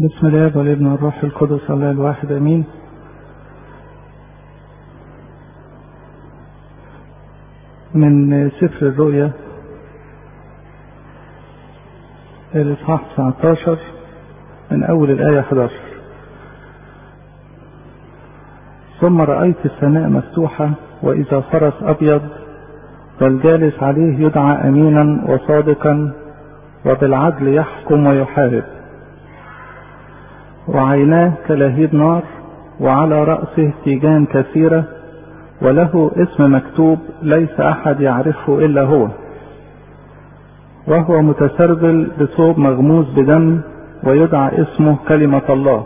بسم الله والابن والروح القدس الله الواحد امين من سفر الرؤيا الاصحاح 19 من اول الايه 11 ثم رايت السماء مفتوحه واذا فرس ابيض والجالس عليه يدعى امينا وصادقا وبالعدل يحكم ويحارب وعيناه كلهيب نار وعلى رأسه تيجان كثيرة وله اسم مكتوب ليس أحد يعرفه إلا هو وهو متسربل بثوب مغموس بدم ويدعى اسمه كلمة الله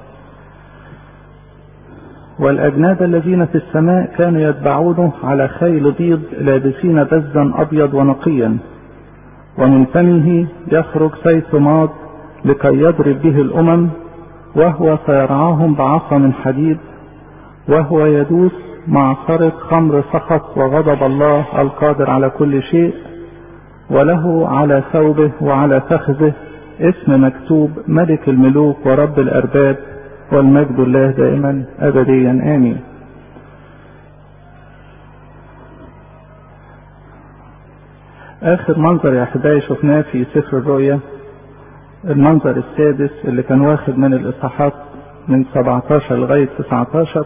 والأجناد الذين في السماء كانوا يتبعونه على خيل بيض لابسين بزا أبيض ونقيا ومن فمه يخرج سيف ماض لكي يضرب به الأمم وهو سيرعاهم بعصا من حديد وهو يدوس مع خرق خمر سخط وغضب الله القادر على كل شيء وله على ثوبه وعلى فخذه اسم مكتوب ملك الملوك ورب الأرباب والمجد الله دائما أبديا آمين آخر منظر يا أحبائي شفناه في سفر الرؤيا المنظر السادس اللي كان واخد من الإصحاحات من 17 لغاية 19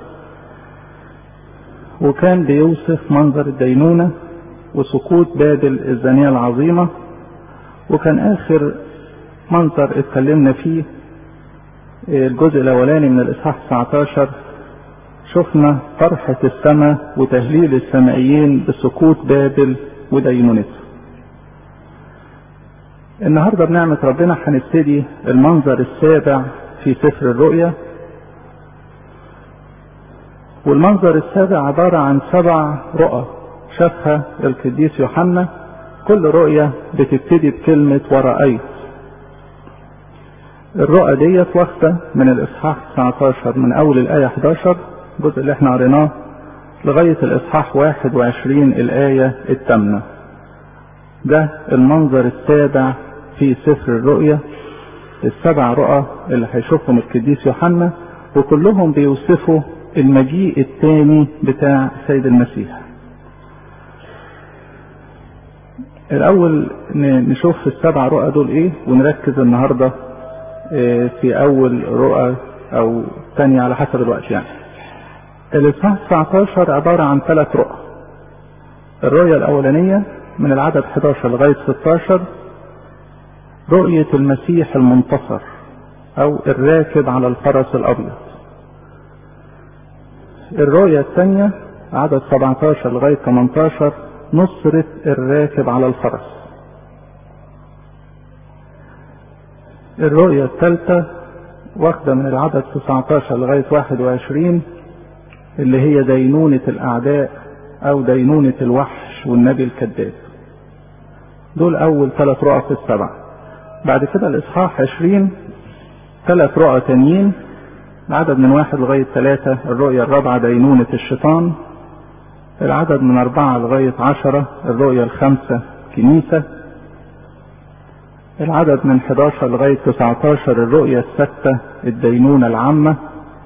وكان بيوصف منظر الدينونة وسقوط بابل الزانية العظيمة وكان آخر منظر اتكلمنا فيه الجزء الأولاني من الإصحاح 19 شفنا فرحة السماء وتهليل السمائيين بسقوط بابل ودينونته النهارده بنعمة ربنا هنبتدي المنظر السابع في سفر الرؤيا والمنظر السابع عبارة عن سبع رؤى شافها القديس يوحنا كل رؤية بتبتدي بكلمة ورأيت الرؤى ديت واخدة من الإصحاح 19 من أول الآية 11 الجزء اللي احنا قريناه لغاية الإصحاح 21 الآية الثامنة ده المنظر السابع في سفر الرؤيا السبع رؤى اللي هيشوفهم القديس يوحنا وكلهم بيوصفوا المجيء الثاني بتاع السيد المسيح الاول نشوف السبع رؤى دول ايه ونركز النهارده في اول رؤى او ثانية على حسب الوقت يعني الاصحاح 19 عبارة عن ثلاث رؤى الرؤية الاولانية من العدد 11 لغاية 16 رؤية المسيح المنتصر أو الراكب على الفرس الأبيض. الرؤية الثانية عدد 17 لغاية 18 نصرة الراكب على الفرس. الرؤية الثالثة واخدة من العدد 19 لغاية 21 اللي هي دينونة الأعداء أو دينونة الوحش والنبي الكذاب. دول أول ثلاث رؤى في السبعة. بعد كده الإصحاح 20 ثلاث رؤى تانيين العدد من واحد لغاية ثلاثة الرؤية الرابعة دينونة الشيطان العدد من أربعة لغاية عشرة الرؤية الخامسة كنيسة العدد من 11 لغاية 19 الرؤية الستة الدينونة العامة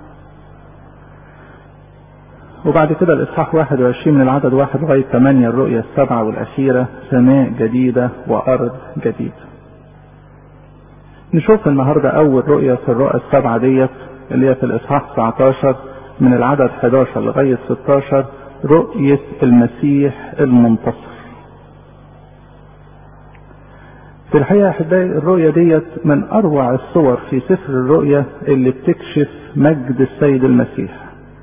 وبعد كده الإصحاح 21 من العدد واحد لغاية 8 الرؤية السبعة والأخيرة سماء جديدة وأرض جديدة. نشوف النهاردة أول رؤية في الرؤى السبعة ديت اللي هي في الإصحاح 19 من العدد 11 لغاية 16 رؤية المسيح المنتصر. في الحقيقة يا أحبائي الرؤية ديت من أروع الصور في سفر الرؤيا اللي بتكشف مجد السيد المسيح.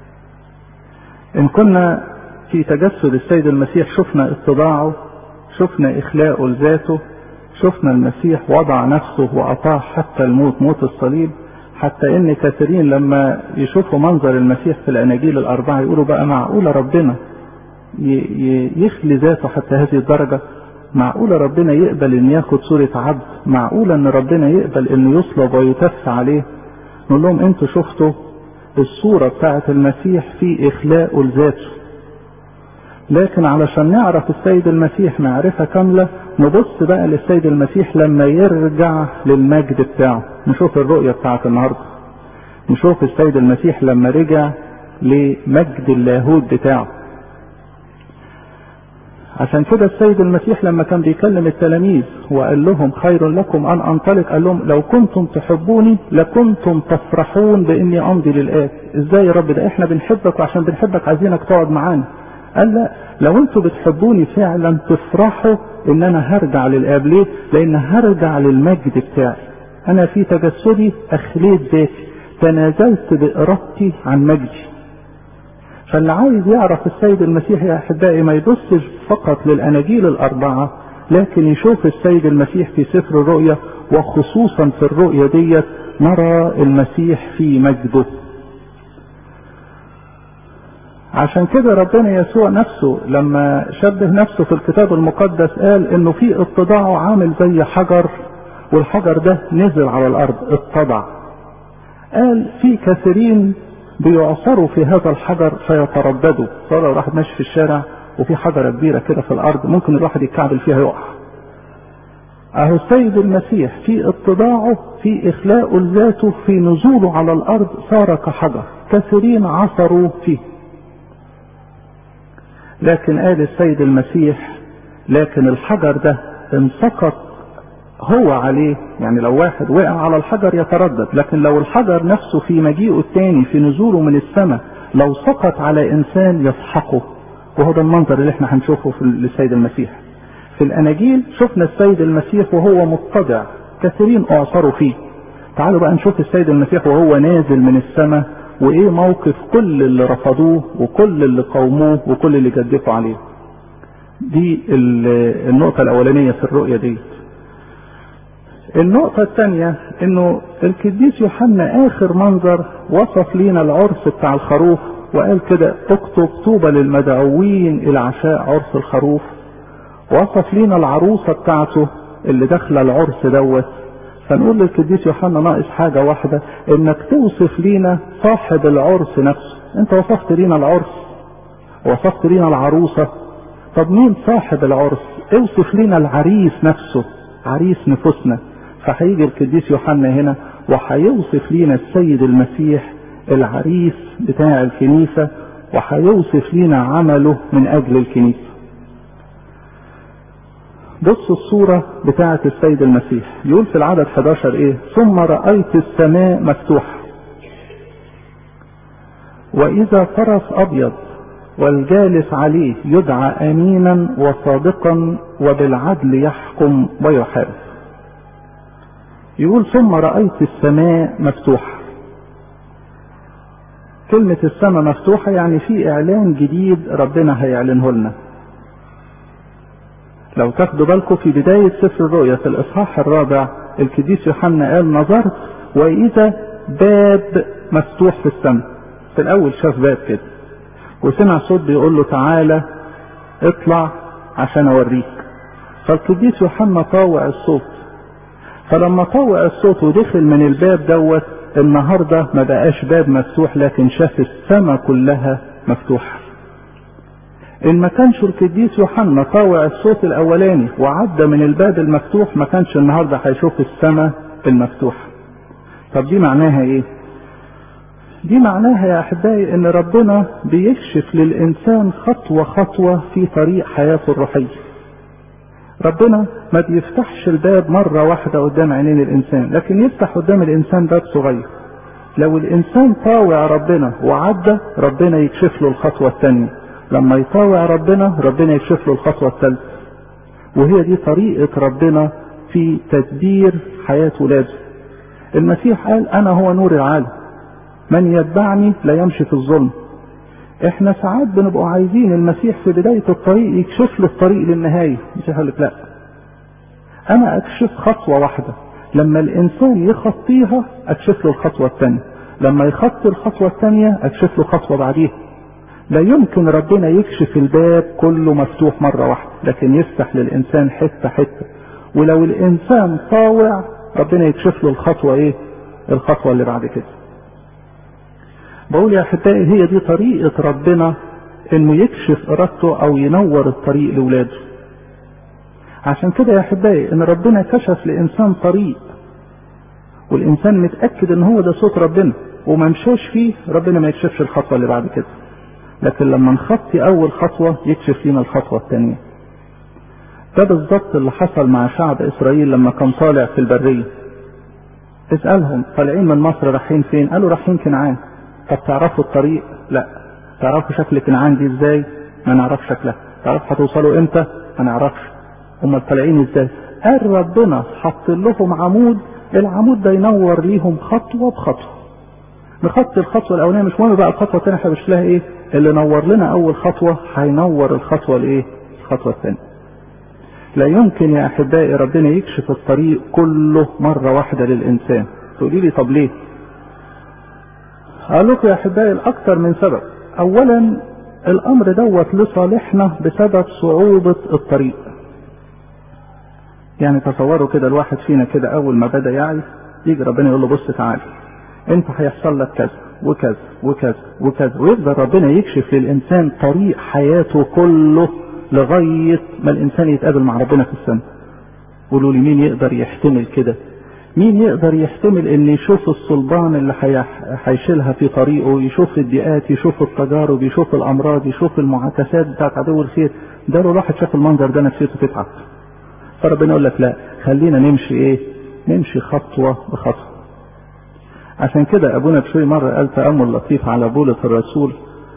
إن كنا في تجسد السيد المسيح شفنا اتضاعه شفنا إخلاقه لذاته شفنا المسيح وضع نفسه وأطاع حتى الموت موت الصليب حتى إن كثيرين لما يشوفوا منظر المسيح في الأناجيل الأربعة يقولوا بقى معقولة ربنا يخلي ذاته حتى هذه الدرجة معقولة ربنا يقبل إن ياخد صورة عبد معقولة إن ربنا يقبل إنه يصلب ويتف عليه نقول لهم أنتوا شفتوا الصورة بتاعة المسيح في إخلاقه لذاته لكن علشان نعرف السيد المسيح معرفة كاملة نبص بقى للسيد المسيح لما يرجع للمجد بتاعه نشوف الرؤية بتاعت النهاردة نشوف السيد المسيح لما رجع لمجد اللاهوت بتاعه عشان كده السيد المسيح لما كان بيكلم التلاميذ وقال لهم خير لكم ان انطلق قال لهم لو كنتم تحبوني لكنتم تفرحون باني امضي للاب ازاي يا رب ده احنا بنحبك وعشان بنحبك عايزينك تقعد معانا قال لا لو انتوا بتحبوني فعلا تفرحوا ان انا هرجع للاب ليه لان هرجع للمجد بتاعي انا في تجسدي اخليت ذاتي تنازلت بارادتي عن مجدي فاللي عايز يعرف السيد المسيح يا احبائي ما يبصش فقط للاناجيل الاربعه لكن يشوف السيد المسيح في سفر الرؤيا وخصوصا في الرؤيا ديت نرى المسيح في مجده عشان كده ربنا يسوع نفسه لما شبه نفسه في الكتاب المقدس قال انه في اتضاعه عامل زي حجر والحجر ده نزل على الارض اتضع قال في كثيرين بيعصروا في هذا الحجر فيترددوا صار لو واحد ماشي في الشارع وفي حجره كبيره كده في الارض ممكن الواحد يتكعبل فيها يقع اهو السيد المسيح في اتضاعه في اخلاءه لذاته في نزوله على الارض صار كحجر كثيرين عثروا فيه لكن قال السيد المسيح لكن الحجر ده ان سقط هو عليه يعني لو واحد وقع على الحجر يتردد لكن لو الحجر نفسه في مجيئه الثاني في نزوله من السماء لو سقط على انسان يسحقه وهو ده المنظر اللي احنا هنشوفه في السيد المسيح في الاناجيل شفنا السيد المسيح وهو متضع كثيرين اعصروا فيه تعالوا بقى نشوف السيد المسيح وهو نازل من السماء وايه موقف كل اللي رفضوه وكل اللي قاوموه وكل اللي جدفوا عليه دي النقطة الأولانية في الرؤية دي النقطة الثانية انه القديس يوحنا اخر منظر وصف لينا العرس بتاع الخروف وقال كده اكتب طوبى للمدعوين الى عشاء عرس الخروف وصف لينا العروسة بتاعته اللي داخلة العرس دوت فنقول للقديس يوحنا ناقص حاجة واحدة انك توصف لينا صاحب العرس نفسه انت وصفت لينا العرس وصفت لينا العروسة طب مين صاحب العرس اوصف لينا العريس نفسه عريس نفوسنا فهيجي القديس يوحنا هنا وهيوصف لينا السيد المسيح العريس بتاع الكنيسة وهيوصف لينا عمله من أجل الكنيسة بص الصورة بتاعة السيد المسيح يقول في العدد 11 ايه ثم رأيت السماء مفتوحة وإذا فرس أبيض والجالس عليه يدعى أمينا وصادقا وبالعدل يحكم ويحارب يقول ثم رأيت السماء مفتوحة كلمة السماء مفتوحة يعني في إعلان جديد ربنا هيعلنه لنا لو تاخدوا بالكم في بداية سفر الرؤيا في الإصحاح الرابع القديس يوحنا قال نظرت وإذا باب مفتوح في السماء في الأول شاف باب كده وسمع صوت بيقول له تعالى اطلع عشان أوريك فالقديس يوحنا طاوع الصوت فلما طاوع الصوت ودخل من الباب دوت النهارده ما بقاش باب مفتوح لكن شاف السماء كلها مفتوحه ان ما كانش القديس يوحنا طاوع الصوت الاولاني وعدى من الباب المفتوح ما كانش النهارده هيشوف السماء المفتوحه طب دي معناها ايه دي معناها يا احبائي ان ربنا بيكشف للانسان خطوه خطوه في طريق حياته الروحيه ربنا ما بيفتحش الباب مرة واحدة قدام عينين الإنسان لكن يفتح قدام الإنسان باب صغير لو الإنسان طاوع ربنا وعدى ربنا يكشف له الخطوة الثانية لما يطاوع ربنا ربنا يكشف له الخطوة الثالثة وهي دي طريقة ربنا في تدبير حياة ولاده المسيح قال أنا هو نور العالم من يتبعني لا يمشي في الظلم احنا ساعات بنبقى عايزين المسيح في بداية الطريق يكشف له الطريق للنهاية المسيح يقول لك لا انا اكشف خطوة واحدة لما الانسان يخطيها اكشف له الخطوة الثانية لما يخطي الخطوة الثانية اكشف له خطوة بعديها لا يمكن ربنا يكشف الباب كله مفتوح مرة واحدة لكن يفتح للانسان حتة حتة ولو الانسان طاوع ربنا يكشف له الخطوة ايه الخطوة اللي بعد كده بقول يا احبائي هي دي طريقة ربنا انه يكشف ارادته او ينور الطريق لاولاده عشان كده يا احبائي ان ربنا كشف لانسان طريق والانسان متاكد ان هو ده صوت ربنا وما مشاش فيه ربنا ما يكشفش الخطوه اللي بعد كده لكن لما نخطي اول خطوه يكشف لنا الخطوه الثانيه ده بالظبط اللي حصل مع شعب اسرائيل لما كان طالع في البريه اسالهم طالعين من مصر رايحين فين قالوا رايحين كنعان طب تعرفوا الطريق لا تعرفوا شكل كنعان دي ازاي ما نعرف شكلها تعرفوا هتوصلوا امتى ما نعرفش هم طالعين ازاي قال ربنا حط لهم عمود العمود ده ينور ليهم خطوه بخطوه نخطي الخطوه الاولانيه مش مهم بقى الخطوه الثانيه احنا مش لها ايه اللي نور لنا اول خطوه هينور الخطوه الايه الخطوه الثانيه لا يمكن يا احبائي ربنا يكشف الطريق كله مره واحده للانسان تقولي لي طب ليه اقول لكم يا احبائي الاكثر من سبب اولا الامر دوت لصالحنا بسبب صعوبه الطريق يعني تصوروا كده الواحد فينا كده اول ما بدا يعي يجي ربنا يقول له بص تعالى انت هيحصل لك كذا وكذا وكذا وكذا ويفضل ربنا يكشف للانسان طريق حياته كله لغايه ما الانسان يتقابل مع ربنا في السماء قولوا لي مين يقدر يحتمل كده مين يقدر يحتمل ان يشوف الصلبان اللي هيشيلها في طريقه يشوف الضيقات يشوف التجارب يشوف الامراض يشوف المعاكسات بتاعت عدو الخير ده لو الواحد شاف المنظر ده نفسيته تتعب فربنا يقول لك لا خلينا نمشي ايه نمشي خطوه بخطوه عشان كده ابونا بشوي مره قال تامل لطيف على بولس الرسول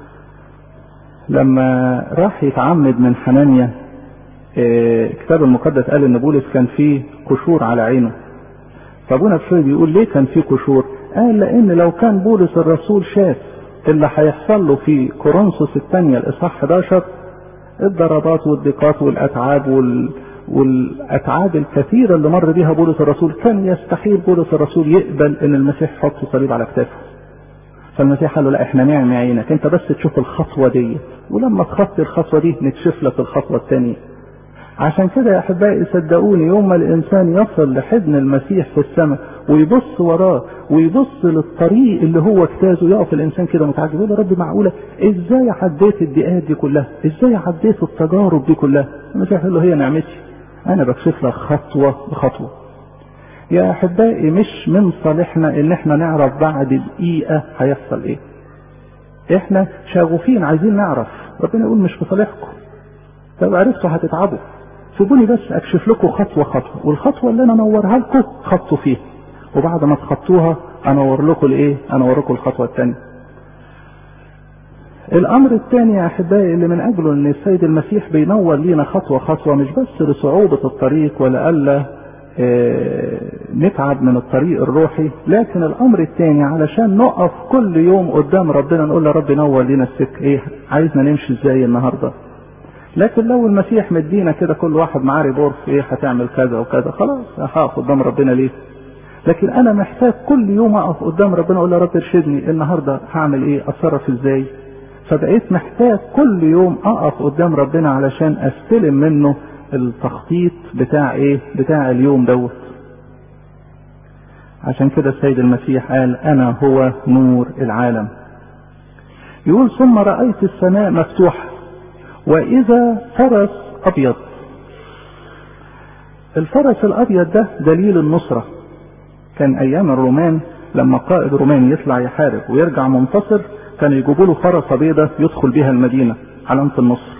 لما راح يتعمد من حنانيا الكتاب المقدس قال ان بولس كان فيه قشور على عينه فابونا بشوي بيقول ليه كان فيه قشور قال لان لو كان بولس الرسول شاف اللي هيحصل له في كورنثوس الثانيه الاصحاح 11 الضربات والضيقات والاتعاب وال والاتعاب الكثيره اللي مر بها بولس الرسول كان يستحيل بولس الرسول يقبل ان المسيح يحط صليب على كتافه فالمسيح قال له لا احنا نعمي عينك انت بس تشوف الخطوه دي ولما تخطي الخطوه دي نكشف لك الخطوه الثانيه عشان كده يا احبائي صدقوني يوم ما الانسان يصل لحضن المسيح في السماء ويبص وراه ويبص للطريق اللي هو اجتازه يقف الانسان كده متعجب يقول يا رب معقوله ازاي عديت الضيقات دي كلها؟ ازاي عديت التجارب دي كلها؟ المسيح يقول له هي نعمتي انا بكشف لك خطوه بخطوه. يا احبائي مش من صالحنا ان احنا نعرف بعد دقيقه هيحصل ايه. احنا شغوفين عايزين نعرف ربنا يقول مش في صالحكم. لو عرفتوا هتتعبوا. سيبوني بس اكشف لكم خطوه خطوه والخطوه اللي انا انورها لكم خطوا فيها. وبعد ما تخطوها انور لكم الايه؟ انور لكم الخطوه الثانيه. الامر الثاني يا احبائي اللي من اجله ان السيد المسيح بينور لينا خطوه خطوه مش بس لصعوبه الطريق ولا الا اه نتعب من الطريق الروحي لكن الامر الثاني علشان نقف كل يوم قدام ربنا نقول يا رب نور لينا السكه ايه عايزنا نمشي ازاي النهارده لكن لو المسيح مدينا كده كل واحد معاه ريبورت ايه هتعمل كذا وكذا خلاص هقف قدام ربنا ليه لكن انا محتاج كل يوم اقف قدام ربنا اقول يا رب ارشدني النهارده هعمل ايه اتصرف ازاي فبقيت محتاج كل يوم اقف قدام ربنا علشان استلم منه التخطيط بتاع ايه بتاع اليوم دوت عشان كده السيد المسيح قال انا هو نور العالم يقول ثم رأيت السماء مفتوحة واذا فرس ابيض الفرس الابيض ده دليل النصرة كان ايام الرومان لما قائد روماني يطلع يحارب ويرجع منتصر كانوا يجيبوا له فرسه بيضة يدخل بها المدينة علامة النصر.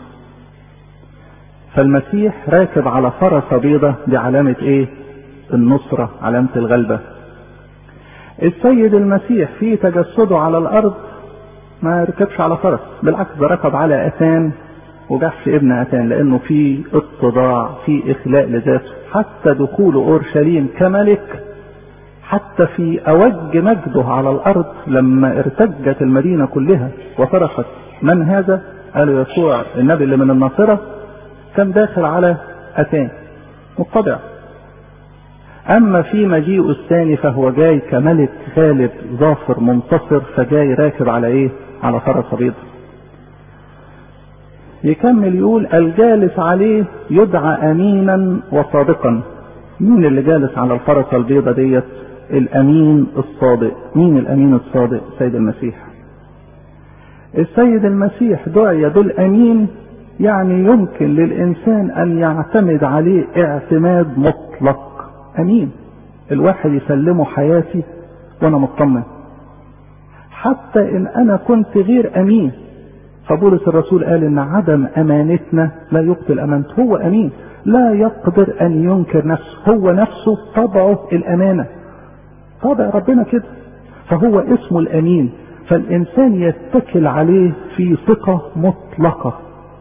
فالمسيح راكب على فرسه بيضة دي علامة ايه؟ النصرة علامة الغلبة. السيد المسيح في تجسده على الأرض ما ركبش على فرس، بالعكس ده ركب على أتان وجحش ابن أتان لأنه في اتضاع في إخلاء لذاته، حتى دخول أورشليم كملك حتى في أوج مجده على الأرض لما ارتجت المدينة كلها وصرخت من هذا؟ قالوا يسوع النبي اللي من الناصرة كان داخل على أتان متضع أما في مجيئه الثاني فهو جاي كملك غالب ظافر منتصر فجاي راكب على إيه؟ على فرس بيض يكمل يقول الجالس عليه يدعى أمينا وصادقا مين اللي جالس على الفرس البيضة ديت الامين الصادق مين الامين الصادق سيد المسيح السيد المسيح دعي بالامين يعني يمكن للانسان ان يعتمد عليه اعتماد مطلق امين الواحد يسلمه حياتي وانا مطمن حتى ان انا كنت غير امين فبولس الرسول قال ان عدم امانتنا لا يبطل امانته هو امين لا يقدر ان ينكر نفسه هو نفسه طبعه الامانه طبع ربنا كده فهو اسمه الامين فالانسان يتكل عليه في ثقه مطلقه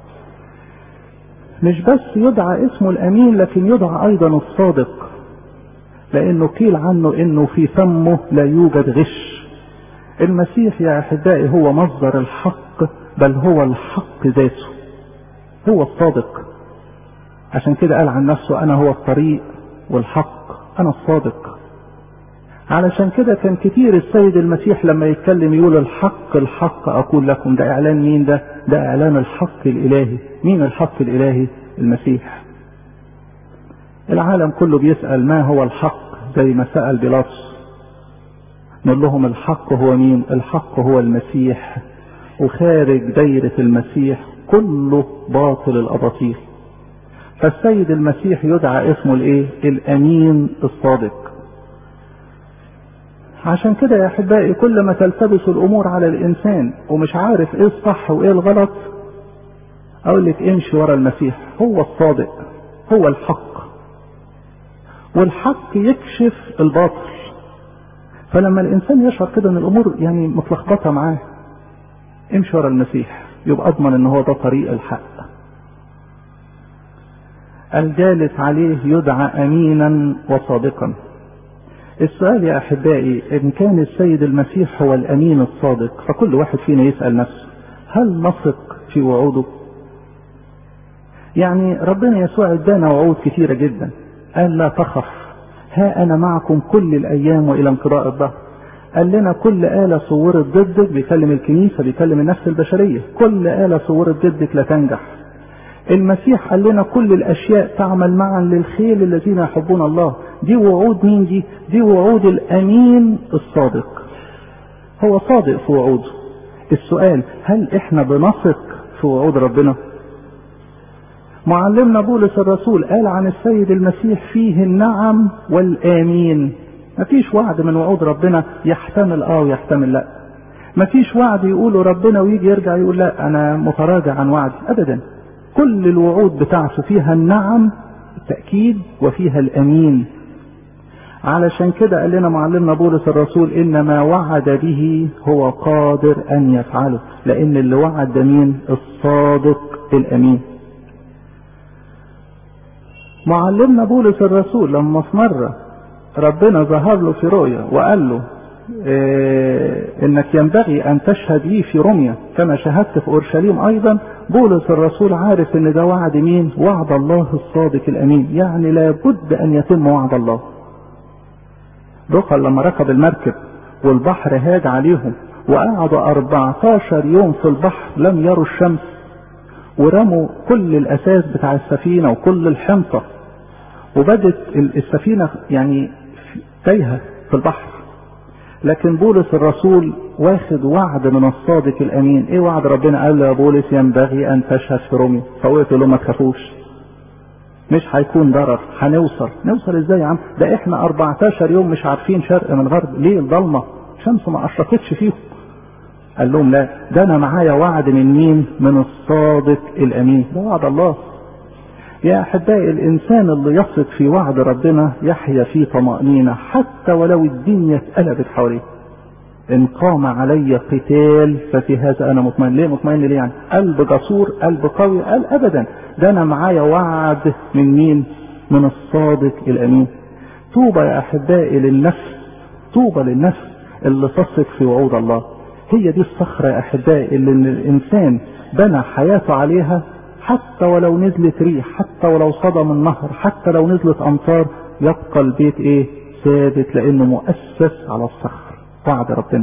مش بس يدعى اسمه الامين لكن يدعى ايضا الصادق لانه قيل عنه انه في فمه لا يوجد غش المسيح يا احبائي هو مصدر الحق بل هو الحق ذاته هو الصادق عشان كده قال عن نفسه انا هو الطريق والحق انا الصادق علشان كده كان كتير السيد المسيح لما يتكلم يقول الحق الحق اقول لكم ده اعلان مين ده ده اعلان الحق الالهي مين الحق الالهي المسيح العالم كله بيسأل ما هو الحق زي ما سأل بيلاطس نقول لهم الحق هو مين الحق هو المسيح وخارج دايرة المسيح كله باطل الأباطيل فالسيد المسيح يدعى اسمه الايه الامين الصادق عشان كده يا احبائي كل ما تلتبس الامور على الانسان ومش عارف ايه الصح وايه الغلط اقول لك امشي ورا المسيح هو الصادق هو الحق والحق يكشف الباطل فلما الانسان يشعر كده ان الامور يعني متلخبطه معاه امشي ورا المسيح يبقى اضمن ان هو ده طريق الحق الجالس عليه يدعى امينا وصادقا السؤال يا احبائي ان كان السيد المسيح هو الامين الصادق فكل واحد فينا يسال نفسه هل نثق في وعوده يعني ربنا يسوع ادانا وعود كثيره جدا قال لا تخف ها انا معكم كل الايام والى انقضاء الظهر قال لنا كل آلة صورت ضدك بيكلم الكنيسة بيكلم النفس البشرية كل آلة صورت ضدك لا تنجح المسيح قال لنا كل الأشياء تعمل معا للخير الذين يحبون الله دي وعود مين دي دي وعود الأمين الصادق هو صادق في وعوده السؤال هل احنا بنثق في وعود ربنا معلمنا بولس الرسول قال عن السيد المسيح فيه النعم والآمين مفيش وعد من وعود ربنا يحتمل اه ويحتمل لا مفيش وعد يقوله ربنا ويجي يرجع يقول لا انا متراجع عن وعدي ابدا كل الوعود بتاعته فيها النعم التأكيد وفيها الأمين علشان كده قال لنا معلمنا بولس الرسول إن ما وعد به هو قادر أن يفعله لأن اللي وعد ده مين الصادق الأمين معلمنا بولس الرسول لما في مرة ربنا ظهر له في رؤيا وقال له إيه انك ينبغي ان تشهد لي في رمية كما شهدت في اورشليم ايضا بولس الرسول عارف ان ده وعد مين وعد الله الصادق الامين يعني لابد ان يتم وعد الله دخل لما ركب المركب والبحر هاج عليهم وقعدوا 14 يوم في البحر لم يروا الشمس ورموا كل الاساس بتاع السفينة وكل الحنطة وبدت السفينة يعني تايهة في البحر لكن بولس الرسول واخد وعد من الصادق الامين ايه وعد ربنا قال له يا بولس ينبغي ان تشهد في روميا فوقف له ما تخافوش مش هيكون ضرر هنوصل نوصل ازاي يا عم ده احنا 14 يوم مش عارفين شرق من غرب ليه الضلمه شمس ما اشرقتش فيهم قال لهم لا ده انا معايا وعد من مين من الصادق الامين ده وعد الله يا احبائي الانسان اللي يثق في وعد ربنا يحيا في طمانينه حتى ولو الدنيا اتقلبت حواليه ان قام علي قتال ففي هذا انا مطمئن ليه مطمئن ليه يعني قلب جسور قلب قوي قال ابدا ده انا معايا وعد من مين من الصادق الامين طوبى يا احبائي للنفس طوبى للنفس اللي تثق في وعود الله هي دي الصخرة يا احبائي اللي الانسان بنى حياته عليها حتى ولو نزلت ريح حتى ولو صدم النهر حتى لو نزلت امطار يبقى البيت ايه ثابت لانه مؤسس على الصخر وعد ربنا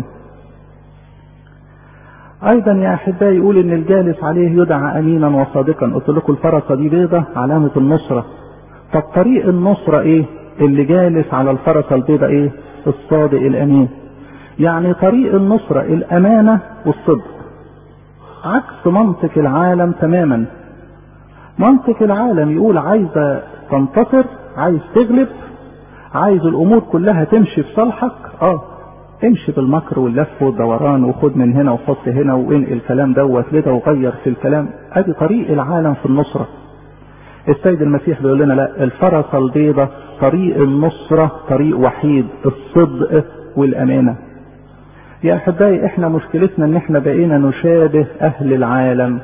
ايضا يا احبائي يقول ان الجالس عليه يدعى امينا وصادقا قلت لكم الفرسه دي بيضه علامه النصره طب طريق النصره ايه اللي جالس على الفرسه البيضه ايه الصادق الامين يعني طريق النصره الامانه والصدق عكس منطق العالم تماما منطق العالم يقول عايزة تنتصر عايز تغلب عايز الامور كلها تمشي في صالحك اه امشي بالمكر واللف والدوران وخد من هنا وحط هنا وانقل الكلام دوت لده وغير في الكلام ادي طريق العالم في النصرة السيد المسيح بيقول لنا لا الفرس البيضة طريق النصرة طريق وحيد الصدق والامانة يا احبائي احنا مشكلتنا ان احنا بقينا نشابه اهل العالم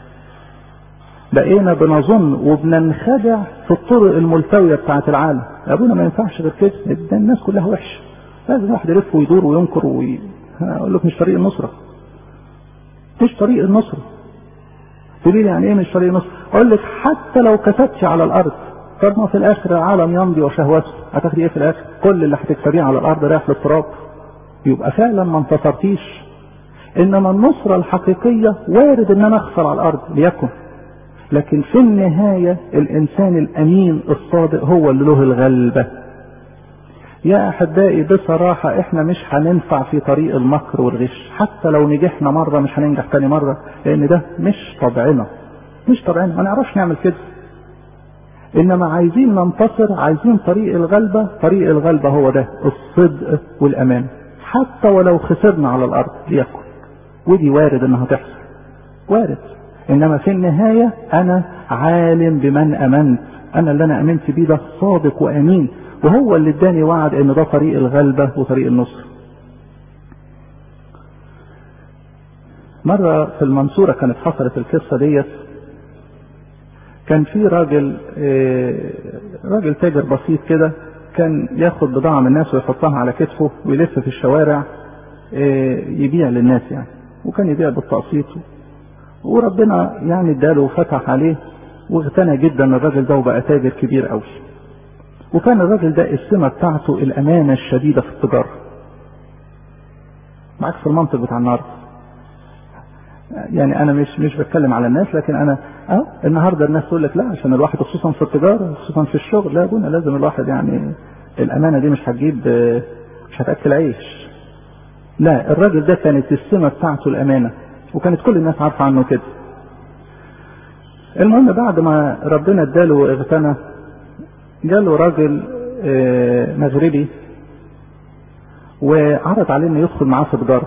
بقينا بنظن وبننخدع في الطرق الملتوية بتاعت العالم يا ابونا ما ينفعش غير كده ده الناس كلها وحشة لازم واحد يلف ويدور وينكر وي... اقول لك مش طريق النصرة مش طريق النصرة تقولي لي يعني ايه مش طريق النصرة اقول لك حتى لو كسبتش على الارض طب ما في الاخر العالم يمضي وشهوته هتاخدي ايه في الاخر كل اللي هتكسبيه على الارض رايح للتراب يبقى فعلا ما انتصرتيش انما النصرة الحقيقية وارد ان انا اخسر على الارض ليكن لكن في النهاية الانسان الامين الصادق هو اللي له الغلبة يا احبائي بصراحة احنا مش هننفع في طريق المكر والغش حتى لو نجحنا مرة مش هننجح تاني مرة لان ده مش طبعنا مش طبعنا ما نعرفش نعمل كده انما عايزين ننتصر عايزين طريق الغلبة طريق الغلبة هو ده الصدق والامان حتى ولو خسرنا على الارض ليكن ودي وارد انها تحصل وارد انما في النهاية انا عالم بمن امنت انا اللي انا امنت بيه ده صادق وامين وهو اللي اداني وعد ان ده طريق الغلبة وطريق النصر مرة في المنصورة كانت حصلت القصة ديت كان في راجل راجل تاجر بسيط كده كان ياخد بضاعة من الناس ويحطها على كتفه ويلف في الشوارع يبيع للناس يعني وكان يبيع بالتقسيط وربنا يعني اداله وفتح عليه واغتنى جدا الراجل ده وبقى تاجر كبير قوي وكان الراجل ده السمة بتاعته الأمانة الشديدة في التجارة بعكس المنطق بتاع النهارده يعني انا مش مش بتكلم على الناس لكن انا اه النهارده الناس تقول لك لا عشان الواحد خصوصا في التجاره خصوصا في الشغل لا بنا لازم الواحد يعني الامانه دي مش هتجيب مش هتاكل عيش لا الراجل ده كانت السمه بتاعته الامانه وكانت كل الناس عارفه عنه كده المهم بعد ما ربنا اداله واغتنى جاله راجل مغربي وعرض عليه انه يدخل معاه في تجاره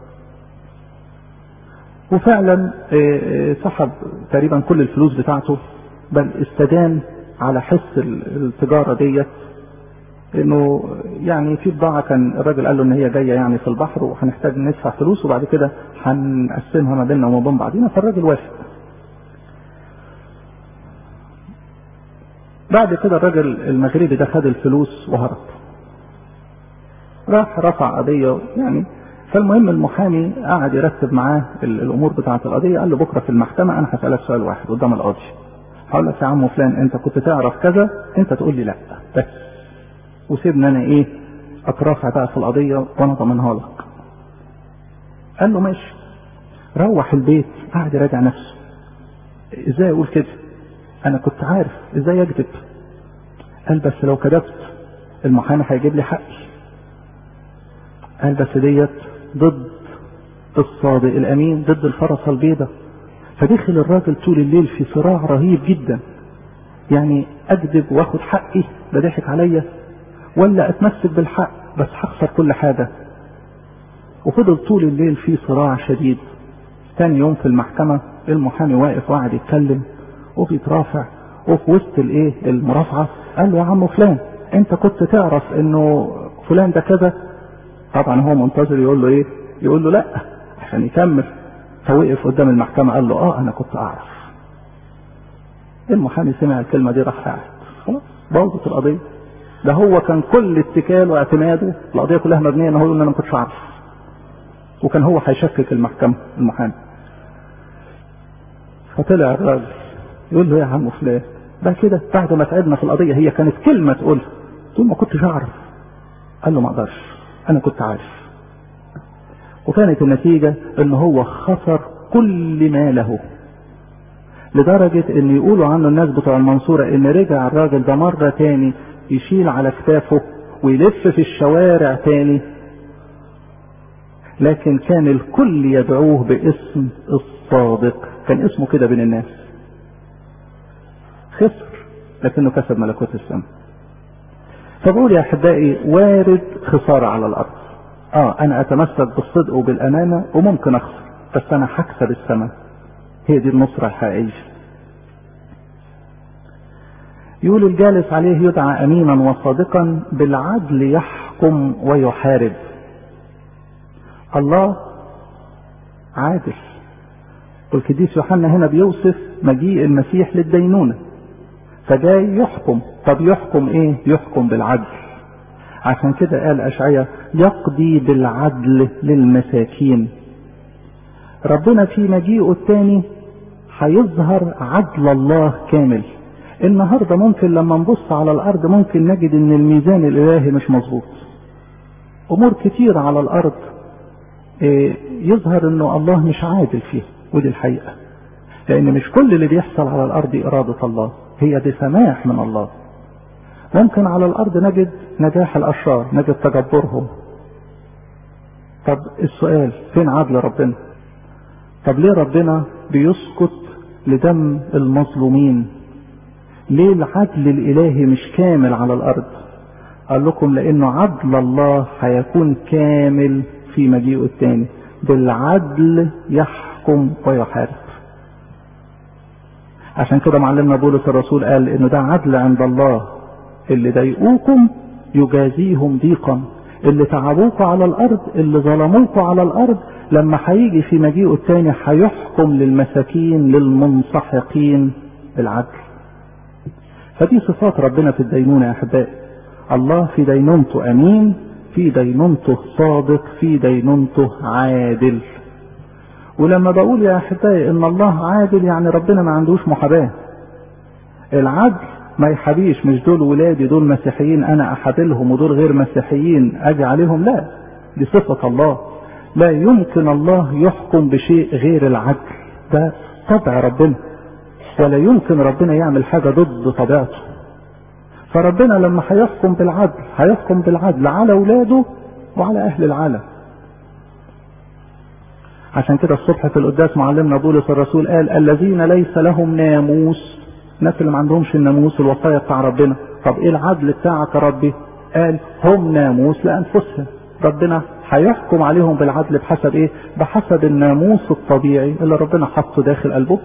وفعلا سحب تقريبا كل الفلوس بتاعته بل استدان على حس التجارة ديت انه يعني في بضاعة كان الراجل قال له ان هي جاية يعني في البحر وهنحتاج ندفع فلوس وبعد كده هنقسمها ما بيننا وما بين بعضينا فالراجل وافق بعد كده الراجل المغربي ده خد الفلوس وهرب راح رفع قضية يعني فالمهم المحامي قعد يرتب معاه الامور بتاعه القضيه قال له بكره في المحكمه انا هسالك سؤال واحد قدام القاضي هقول لك يا عم فلان انت كنت تعرف كذا انت تقول لي لا بس وسيبني انا ايه اترافع بقى في القضيه وانا ضمنها لك قال له ماشي روح البيت قعد يراجع نفسه ازاي اقول كده انا كنت عارف ازاي اكذب قال بس لو كذبت المحامي هيجيب لي حقي قال بس ديت ضد الصادق الامين ضد الفرس البيضاء فدخل الراجل طول الليل في صراع رهيب جدا يعني اكذب واخد حقي ده ضحك عليا ولا اتمسك بالحق بس هخسر كل حاجة وفضل طول الليل في صراع شديد تاني يوم في المحكمة المحامي واقف وقاعد يتكلم وبيترافع وفي وسط الايه المرافعة قال له يا عم فلان انت كنت تعرف انه فلان ده كذا طبعا هو منتظر يقول له ايه يقول له لا عشان يكمل فوقف قدام المحكمة قال له اه انا كنت اعرف المحامي سمع الكلمة دي راح قاعد خلاص باظت القضية ده هو كان كل اتكال واعتماده القضية كلها مبنية ان هو يقول ان انا ما كنتش اعرف وكان هو هيشكك المحكمة المحامي فطلع الراجل يقول له يا عم فلان ده كده بعد ما تعبنا في القضية هي كانت كلمة تقولها تقول ما كنتش اعرف قال له ما اقدرش انا كنت عارف وكانت النتيجة ان هو خسر كل ما له لدرجة ان يقولوا عنه الناس بتوع المنصورة ان رجع الراجل ده مرة تاني يشيل على كتافه ويلف في الشوارع تاني لكن كان الكل يدعوه باسم الصادق كان اسمه كده بين الناس خسر لكنه كسب ملكوت السماء فبقول يا احبائي وارد خساره على الارض اه انا اتمسك بالصدق وبالامانه وممكن اخسر بس انا هكسب السماء هي دي النصره الحقيقيه يقول الجالس عليه يدعى امينا وصادقا بالعدل يحكم ويحارب الله عادل والقديس يوحنا هنا بيوصف مجيء المسيح للدينونة فجاي يحكم طب يحكم ايه يحكم بالعدل عشان كده قال اشعيا يقضي بالعدل للمساكين ربنا في مجيئه الثاني هيظهر عدل الله كامل النهاردة ممكن لما نبص على الارض ممكن نجد ان الميزان الالهي مش مظبوط امور كتير على الارض إيه يظهر انه الله مش عادل فيها ودي الحقيقة لان مش كل اللي بيحصل على الارض ارادة الله هي دي سماح من الله ممكن على الارض نجد نجاح الاشرار نجد تجبرهم طب السؤال فين عدل ربنا طب ليه ربنا بيسكت لدم المظلومين ليه العدل الالهي مش كامل على الارض قال لكم لانه عدل الله هيكون كامل في مجيئه الثاني بالعدل يحكم ويحارب عشان كده معلمنا بولس الرسول قال انه ده عدل عند الله اللي ضايقوكم يجازيهم ضيقا اللي تعبوكوا على الارض اللي ظلموكوا على الارض لما هيجي في مجيئه الثاني هيحكم للمساكين للمنسحقين بالعدل فدي صفات ربنا في الدينونة يا أحبائي الله في دينونته أمين في دينونته صادق في دينونته عادل ولما بقول يا أحبائي إن الله عادل يعني ربنا ما عندوش محاباة العدل ما يحابيش مش دول ولادي دول مسيحيين أنا أحابلهم ودول غير مسيحيين أجي عليهم لا دي صفة الله لا يمكن الله يحكم بشيء غير العدل ده طبع ربنا ولا يمكن ربنا يعمل حاجة ضد طبيعته فربنا لما هيحكم بالعدل هيحكم بالعدل على اولاده وعلى اهل العالم عشان كده الصبح في القداس معلمنا بولس الرسول قال الذين ليس لهم ناموس الناس اللي ما عندهمش الناموس الوصايا بتاع ربنا طب ايه العدل بتاعك يا ربي قال هم ناموس لانفسهم ربنا هيحكم عليهم بالعدل بحسب ايه بحسب الناموس الطبيعي اللي ربنا حطه داخل قلبه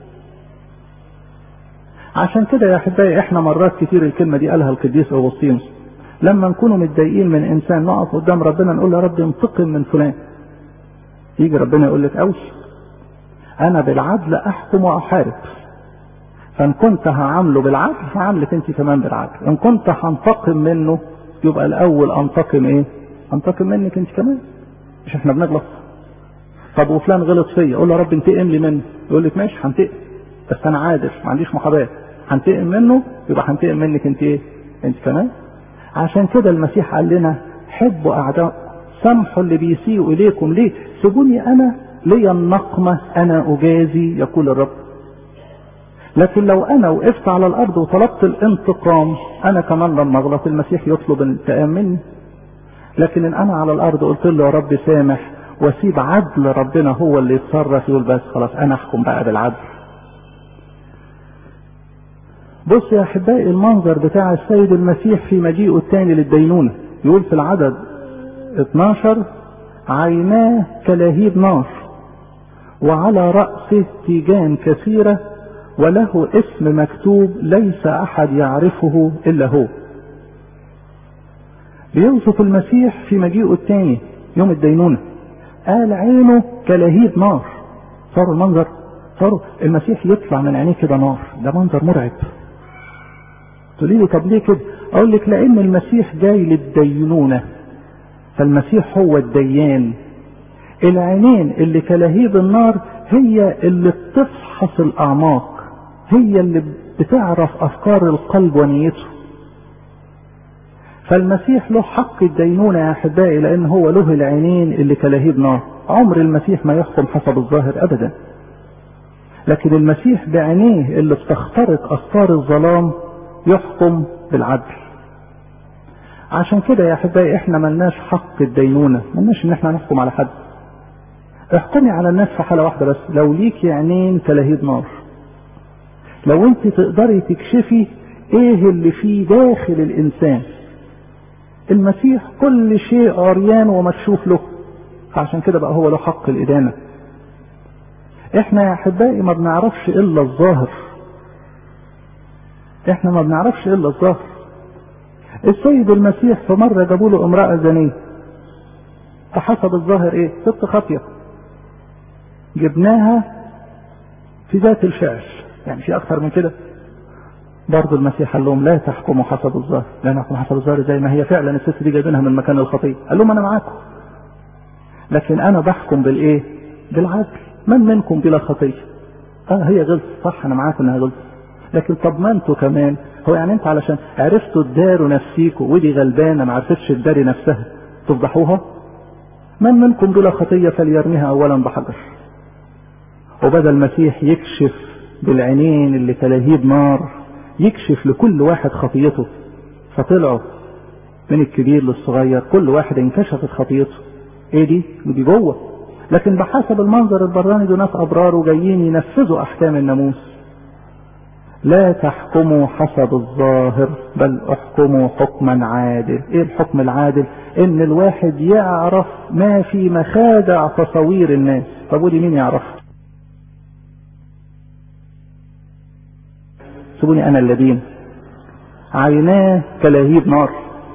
عشان كده يا احبائي احنا مرات كتير الكلمه دي قالها القديس اغسطينوس لما نكونوا متضايقين من انسان نقف قدام ربنا نقول يا رب انتقم من فلان يجي ربنا يقول لك اوش انا بالعدل احكم واحارب فان كنت هعامله بالعدل هعاملك انت كمان بالعدل ان كنت هنتقم منه يبقى الاول انتقم ايه انتقم منك انت كمان مش احنا بنغلط طب وفلان غلط فيا اقول له يا رب انتقم لي منه يقول لك ماشي هنتقم بس انا عادل ما عنديش محاباه هنتقم منه يبقى هنتقم منك انت ايه انت كمان عشان كده المسيح قال لنا حبوا اعداء سامحوا اللي بيسيئوا اليكم ليه سيبوني انا ليا النقمه انا اجازي يقول الرب لكن لو انا وقفت على الارض وطلبت الانتقام انا كمان لما اغلط المسيح يطلب الانتقام مني لكن ان انا على الارض قلت له يا رب سامح واسيب عدل ربنا هو اللي يتصرف يقول بس خلاص انا احكم بقى بالعدل بص يا احبائي المنظر بتاع السيد المسيح في مجيئه الثاني للدينونه يقول في العدد 12 عيناه كلهيب نار وعلى رأسه تيجان كثيرة وله اسم مكتوب ليس أحد يعرفه إلا هو بيوصف المسيح في مجيئه الثاني يوم الدينونة قال عينه كلهيب نار صاروا المنظر صاروا المسيح يطلع من عينيه كده نار ده منظر مرعب تقولي لي طب ليه كده اقول لك لان المسيح جاي للدينونة فالمسيح هو الديان العينين اللي كلهيب النار هي اللي بتفحص الاعماق هي اللي بتعرف افكار القلب ونيته فالمسيح له حق الدينونة يا احبائي لان هو له العينين اللي كلهيب نار عمر المسيح ما يحكم حسب الظاهر ابدا لكن المسيح بعينيه اللي بتخترق افكار الظلام يحكم بالعدل عشان كده يا احبائي احنا ملناش حق الدينونة ملناش ان احنا نحكم على حد احكمي على الناس في حالة واحدة بس لو ليك عينين كلهيب نار لو انت تقدري تكشفي ايه اللي في داخل الانسان المسيح كل شيء عريان ومكشوف له فعشان كده بقى هو له حق الادانه احنا يا احبائي ما بنعرفش الا الظاهر احنا ما بنعرفش الا الظاهر السيد المسيح في مره جابوا له امراه زانيه فحسب الظاهر ايه ست خاطيه جبناها في ذات الفعل يعني في اكتر من كده برضه المسيح قال لهم لا تحكموا حسب الظاهر لا نحكم حسب الظاهر زي ما هي فعلا الست دي جايبينها من مكان الخطيه قال لهم انا معاكم لكن انا بحكم بالايه بالعدل من منكم بلا خطيه اه هي غلط صح انا معاك انها غلط لكن طب ما انتوا كمان هو يعني انت علشان عرفتوا تداروا نفسيكوا ودي غلبانه ما عرفتش تداري نفسها تفضحوها من منكم بلا خطيه فليرميها اولا بحجر وبدا المسيح يكشف بالعينين اللي كلهيب نار يكشف لكل واحد خطيته فطلعوا من الكبير للصغير كل واحد انكشفت خطيته ايه دي ودي جوه لكن بحسب المنظر البراني دول ناس ابرار وجايين ينفذوا احكام الناموس لا تحكموا حسب الظاهر بل احكموا حكما عادل ايه الحكم العادل ان الواحد يعرف ما في مخادع تصوير الناس طب ودي مين يعرفها سيبوني انا الذين عيناه كلهيب نار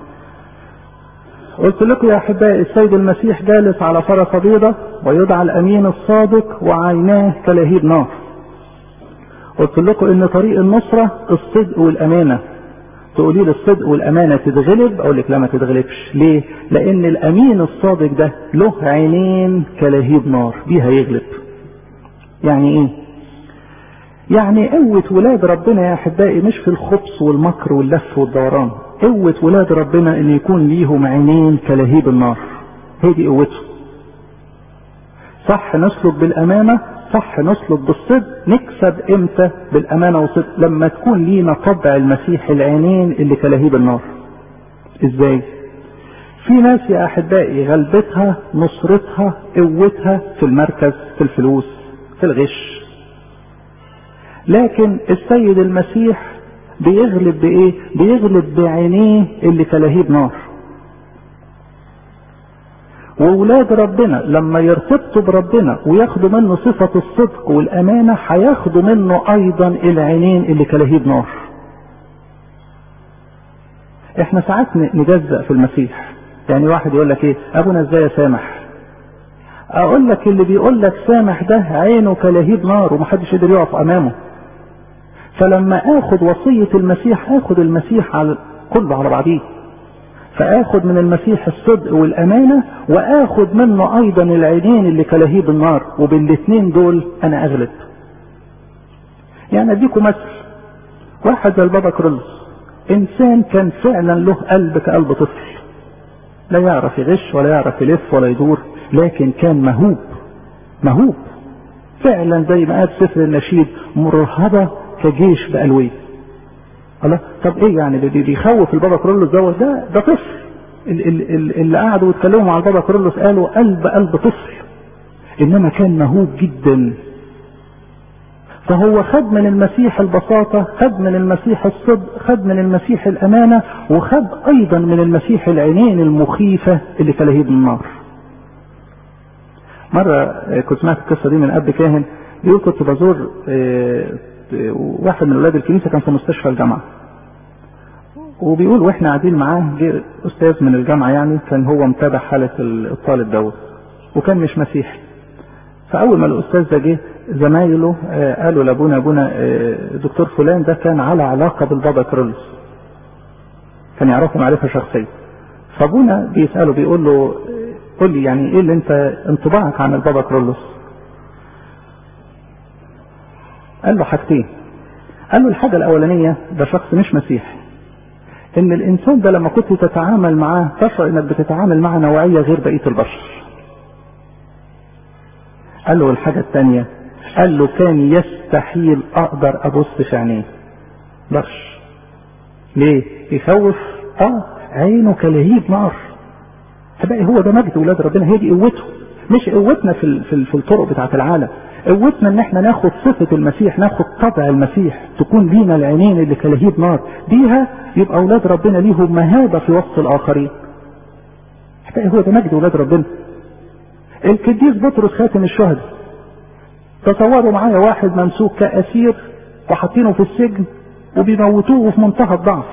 قلت لكم يا احبائي السيد المسيح جالس على فرس بيضة ويدعى الامين الصادق وعيناه كلهيب نار قلت لكم ان طريق النصرة الصدق والامانة تقولي لي الصدق والامانة تتغلب اقول لك لا ما تتغلبش ليه لان الامين الصادق ده له عينين كلهيب نار بيها يغلب يعني ايه يعني قوة ولاد ربنا يا احبائي مش في الخبص والمكر واللف والدوران قوة ولاد ربنا ان يكون ليهم عينين كلهيب النار هي دي قوته صح نسلك بالامانة صح نسلك بالصدق نكسب امتى بالامانة والصدق لما تكون لينا طبع المسيح العينين اللي كلهيب النار ازاي في ناس يا احبائي غلبتها نصرتها قوتها في المركز في الفلوس في الغش لكن السيد المسيح بيغلب بايه بيغلب بعينيه اللي كلهيب نار وولاد ربنا لما يرتبطوا بربنا وياخدوا منه صفة الصدق والأمانة هياخدوا منه أيضا العينين اللي كلهيب نار. احنا ساعات نجزأ في المسيح. يعني واحد يقول لك ايه؟ أبونا ازاي سامح؟ أقول لك اللي بيقول لك سامح ده عينه كلهيب نار ومحدش يقدر يقف أمامه. فلما آخد وصية المسيح آخد المسيح على كله على بعضيه. فاخد من المسيح الصدق والامانه واخد منه ايضا العينين اللي كلهيب النار وبالاثنين دول انا اغلب يعني اديكم مثل واحد زي البابا كرولوس انسان كان فعلا له قلب كقلب طفل لا يعرف يغش ولا يعرف يلف ولا يدور لكن كان مهوب مهوب فعلا زي ما قال سفر النشيد مرهبه كجيش بألويه الله طب ايه يعني بيخوف البابا كرولوس دوت ده ده طفل اللي قعدوا يتكلموا مع البابا كرولوس قالوا قلب قلب طفل انما كان مهوب جدا فهو خد من المسيح البساطة خد من المسيح الصدق خد من المسيح الأمانة وخد أيضا من المسيح العينين المخيفة اللي كلهيب النار مرة كنت سمعت القصة دي من أب كاهن بيقول كنت بزور واحد من اولاد الكنيسه كان في مستشفى الجامعه وبيقول واحنا قاعدين معاه جه استاذ من الجامعه يعني كان هو متابع حاله الطالب دوت وكان مش مسيحي فاول ما الاستاذ ده جه زمايله قالوا لابونا ابونا دكتور فلان ده كان على علاقه بالبابا كرولوس كان يعرفه معرفه شخصيه فابونا بيساله بيقول له قول لي يعني ايه اللي انت انطباعك عن البابا كرولوس قال له حاجتين قال له الحاجة الأولانية ده شخص مش مسيحي إن الإنسان ده لما كنت تتعامل معاه تشعر إنك بتتعامل مع نوعية غير بقية البشر قال له الحاجة الثانية قال له كان يستحيل أقدر أبص في عينيه برش ليه؟ يخوف اه عينه كلهيب نار فبقى هو ده مجد ولاد ربنا هي دي قوته مش قوتنا في في, في الطرق بتاعه العالم قوتنا ان احنا ناخد صفة المسيح ناخد طبع المسيح تكون لينا العينين اللي كلهيب نار بيها يبقى اولاد ربنا ليهم مهابة في وسط الاخرين هو ده مجد اولاد ربنا القديس بطرس خاتم الشهداء تصوروا معايا واحد ممسوك كأسير وحاطينه في السجن وبيموتوه في منتهى الضعف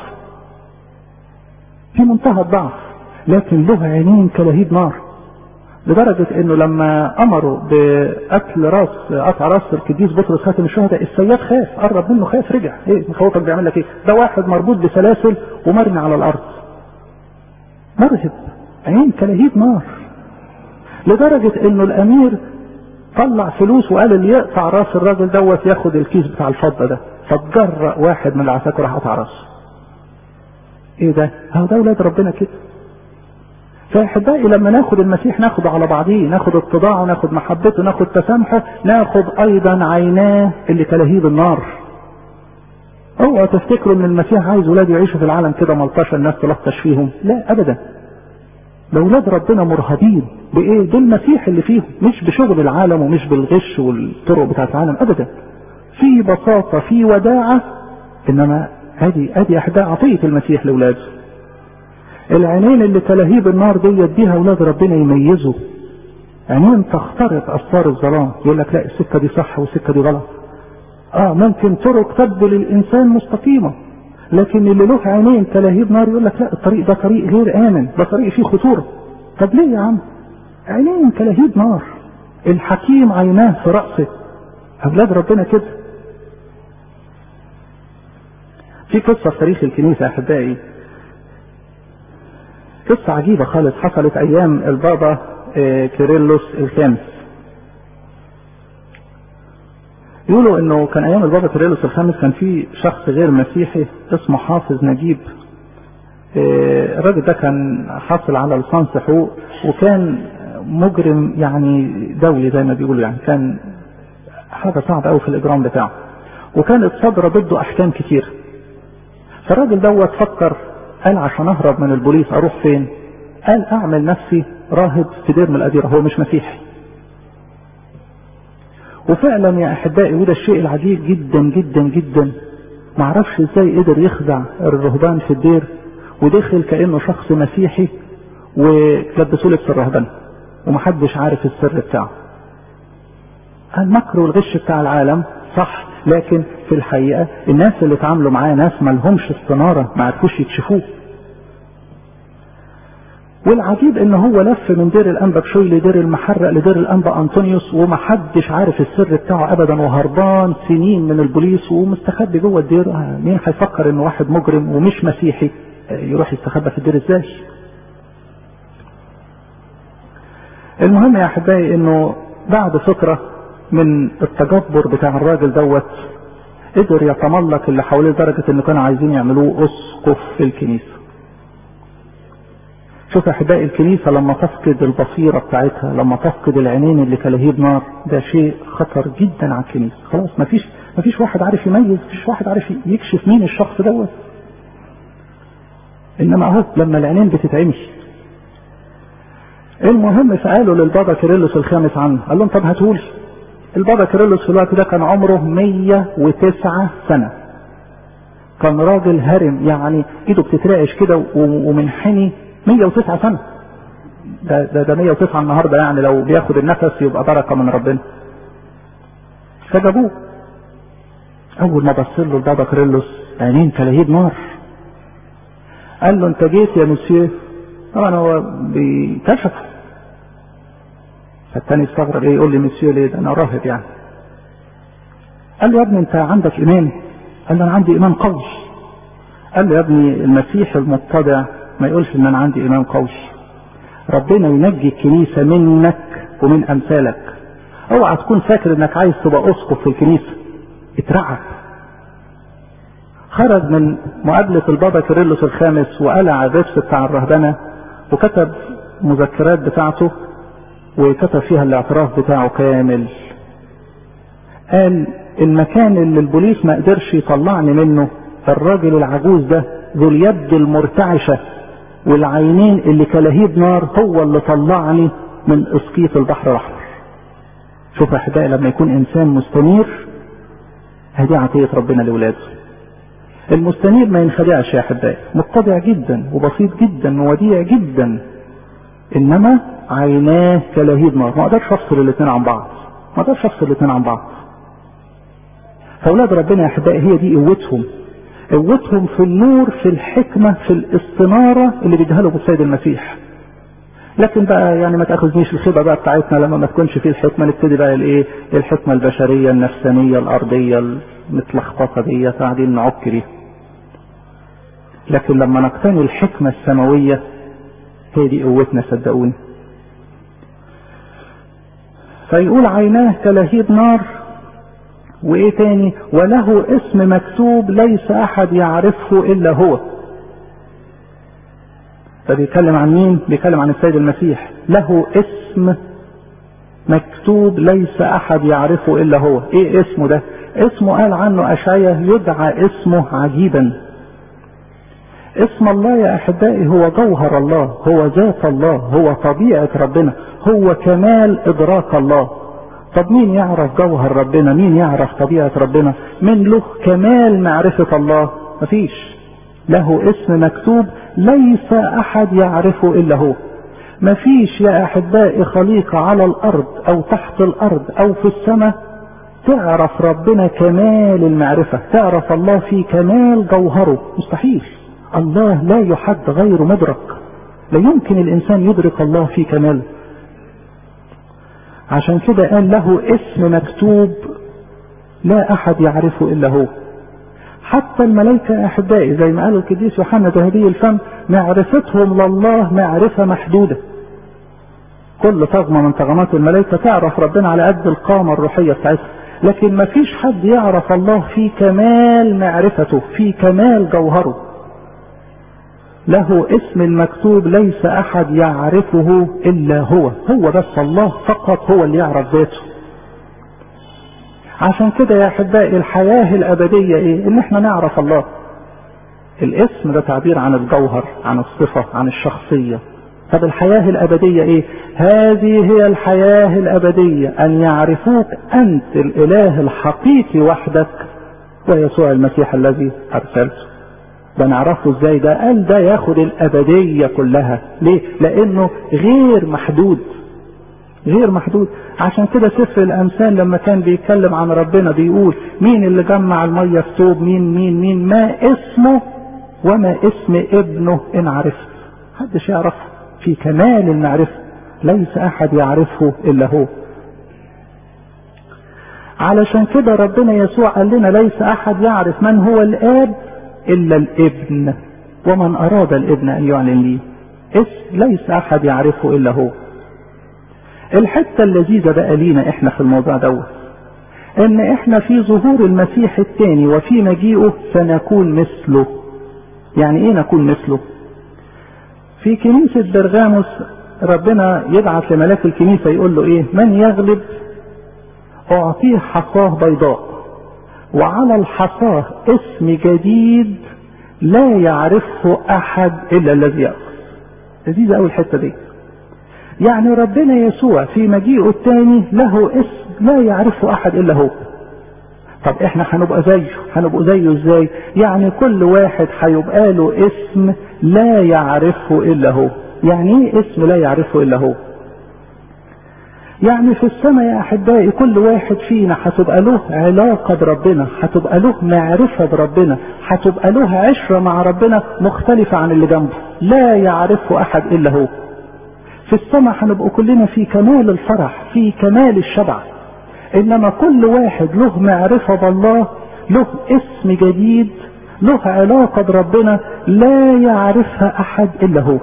في منتهى الضعف لكن له عينين كلهيب نار لدرجة انه لما امروا بقتل راس قطع راس القديس بطرس خاتم الشهداء السياد خاف قرب منه خاف رجع ايه مخوفك بيعمل لك ايه ده واحد مربوط بسلاسل ومرمي على الارض مرهب عين كلهيب نار لدرجة انه الامير طلع فلوس وقال اللي يقطع راس الراجل دوت ياخد الكيس بتاع الفضة ده فتجرأ واحد من العساكر راح قطع راسه ايه ده؟ هو ده ولاد ربنا كده فاحبائي لما ناخد المسيح ناخده على بعضيه ناخد اتضاعه ناخد محبته ناخد تسامحه ناخد ايضا عيناه اللي كلهيب النار اوعوا تفتكروا ان المسيح عايز ولاده يعيشوا في العالم كده ملطشه الناس تلطش فيهم لا ابدا ده ولاد ربنا مرهبين بايه بالمسيح اللي فيهم مش بشغل العالم ومش بالغش والطرق بتاعت العالم ابدا في بساطه في وداعه انما ادي ادي احداء عطيه المسيح لاولاده العينين اللي تلهيب النار ديت بيها اولاد ربنا يميزوا عينين تخترق اسرار الظلام يقول لك لا السكه دي صح والسكه دي غلط اه ممكن طرق تبدو للانسان مستقيمه لكن اللي له عينين تلهيب نار يقول لك لا الطريق ده طريق غير امن ده طريق فيه خطوره طب ليه يا عم عينين تلهيب نار الحكيم عيناه في راسه اولاد ربنا كده في قصه في تاريخ الكنيسه يا احبائي قصة عجيبة خالص حصلت أيام البابا كيرلس الخامس. يقولوا إنه كان أيام البابا كيرلس الخامس كان في شخص غير مسيحي اسمه حافظ نجيب. الراجل ده كان حاصل على لسانس حقوق وكان مجرم يعني دولي زي ما بيقولوا يعني كان حاجة صعبة قوي في الإجرام بتاعه. وكانت صادرة ضده أحكام كتير. فالراجل دوت فكر قال عشان اهرب من البوليس اروح فين قال اعمل نفسي راهب في دير من الاديرة هو مش مسيحي وفعلا يا احبائي وده الشيء العجيب جدا جدا جدا معرفش ازاي قدر يخدع الرهبان في الدير ودخل كانه شخص مسيحي ولبسوه لبس الرهبان ومحدش عارف السر بتاعه المكر والغش بتاع العالم صح لكن في الحقيقة الناس اللي اتعاملوا معاه ناس ما لهمش استنارة ما عرفوش يكشفوه والعجيب ان هو لف من دير الانبا بشوي لدير المحرق لدير الانبا انطونيوس ومحدش عارف السر بتاعه ابدا وهربان سنين من البوليس ومستخبي جوه الدير مين هيفكر انه واحد مجرم ومش مسيحي يروح يستخبى في الدير ازاي المهم يا احبائي انه بعد فتره من التجبر بتاع الراجل دوت قدر يتملق اللي حواليه لدرجه انه كانوا عايزين يعملوه اسقف في الكنيسه. شوف يا احبائي الكنيسه لما تفقد البصيره بتاعتها، لما تفقد العينين اللي كلهيب نار، ده شيء خطر جدا على الكنيسه، خلاص مفيش مفيش واحد عارف يميز، مفيش واحد عارف يكشف مين الشخص دوت. انما اهو لما العينين بتتعمي المهم فقالوا للبابا كيرلس الخامس عنه قال لهم طب هاتولي البابا كيرلس في الوقت ده كان عمره 109 سنة كان راجل هرم يعني ايده بتترعش كده ومنحني 109 سنة ده, ده, ده 109 النهاردة يعني لو بياخد النفس يبقى بركة من ربنا فجابوه اول ما بص له البابا كيرلس عينين تلاهيب نار قال له انت جيت يا مسيو طبعا هو بيكشف فالتاني استغرب ايه يقول لي مسيو ليه ده انا راهب يعني قال له يا ابني انت عندك ايمان قال له انا عندي ايمان قوي قال له يا ابني المسيح المتضع ما يقولش ان انا عندي ايمان قوي ربنا ينجي الكنيسة منك ومن امثالك اوعى تكون فاكر انك عايز تبقى اسقف في الكنيسة اترعب خرج من مقابلة البابا كيرلس الخامس وقلع الربس بتاع الرهبنة وكتب مذكرات بتاعته وكتب فيها الاعتراف بتاعه كامل قال المكان اللي البوليس ما قدرش يطلعني منه الراجل العجوز ده ذو اليد المرتعشة والعينين اللي كلهيب نار هو اللي طلعني من اسقيط البحر الاحمر شوف احبائي لما يكون انسان مستنير هذه عطية ربنا لاولاده المستنير ما ينخدعش يا احبائي متضع جدا وبسيط جدا ووديع جدا انما عيناه كلهيب نار ما اقدرش افصل الاثنين عن بعض ما اقدرش افصل الاثنين عن بعض فاولاد ربنا يا احبائي هي دي قوتهم قوتهم في النور في الحكمة في الاستنارة اللي بيديها له السيد المسيح لكن بقى يعني ما تاخذنيش الخيبة بقى بتاعتنا لما ما تكونش فيه الحكمة نبتدي بقى الايه الحكمة البشرية النفسانية الارضية المتلخبطة دي قاعدين نعك دي لكن لما نقتني الحكمة السماوية هي دي قوتنا صدقوني فيقول عيناه كلهيب نار وايه تاني وله اسم مكتوب ليس احد يعرفه الا هو فبيتكلم عن مين بيتكلم عن السيد المسيح له اسم مكتوب ليس احد يعرفه الا هو ايه اسمه ده اسمه قال عنه اشعيا يدعى اسمه عجيبا اسم الله يا احبائي هو جوهر الله هو ذات الله هو طبيعه ربنا هو كمال ادراك الله طب مين يعرف جوهر ربنا مين يعرف طبيعة ربنا من له كمال معرفة الله مفيش له اسم مكتوب ليس احد يعرفه الا هو مفيش يا احبائي خليقة على الارض او تحت الارض او في السماء تعرف ربنا كمال المعرفة تعرف الله في كمال جوهره مستحيل الله لا يحد غير مدرك لا يمكن الانسان يدرك الله في كماله عشان كده قال له اسم مكتوب لا احد يعرفه الا هو حتى الملائكة احبائي زي ما قال القديس يوحنا ذهبي الفم معرفتهم لله معرفة محدودة كل طغمة من طغمات الملائكة تعرف ربنا على قد القامة الروحية بتاعتها لكن ما فيش حد يعرف الله في كمال معرفته في كمال جوهره له اسم المكتوب ليس احد يعرفه الا هو هو بس الله فقط هو اللي يعرف ذاته عشان كده يا احبائي الحياة الابدية ايه ان احنا نعرف الله الاسم ده تعبير عن الجوهر عن الصفة عن الشخصية طب الحياة الابدية ايه هذه هي الحياة الابدية ان يعرفوك انت الاله الحقيقي وحدك ويسوع المسيح الذي ارسلته ده نعرفه ازاي ده قال ده ياخد الابدية كلها ليه لانه غير محدود غير محدود عشان كده سفر الامثال لما كان بيتكلم عن ربنا بيقول مين اللي جمع المية في ثوب مين مين مين ما اسمه وما اسم ابنه ان عرفت محدش يعرفه في كمال المعرفة ليس احد يعرفه الا هو علشان كده ربنا يسوع قال لنا ليس احد يعرف من هو الاب الا الابن ومن اراد الابن ان يعلن لي اسم ليس احد يعرفه الا هو الحته اللذيذه بقى لينا احنا في الموضوع دوت ان احنا في ظهور المسيح الثاني وفي مجيئه سنكون مثله يعني ايه نكون مثله في كنيسة برغاموس ربنا يبعث لملاك الكنيسة يقول له ايه من يغلب اعطيه حصاه بيضاء وعلى الحصاه اسم جديد لا يعرفه احد الا الذي يأخذ لذيذة اول الحتة دي يعني ربنا يسوع في مجيئه الثاني له اسم لا يعرفه احد الا هو طب احنا هنبقى زيه هنبقى زيه ازاي يعني كل واحد هيبقى له اسم لا يعرفه الا هو يعني ايه اسم لا يعرفه الا هو يعني في السماء يا احبائي كل واحد فينا هتبقى له علاقه بربنا هتبقى له معرفه بربنا هتبقى له عشره مع ربنا مختلفه عن اللي جنبه لا يعرفه احد الا هو في السماء هنبقى كلنا في كمال الفرح في كمال الشبع انما كل واحد له معرفه بالله له اسم جديد له علاقه بربنا لا يعرفها احد الا هو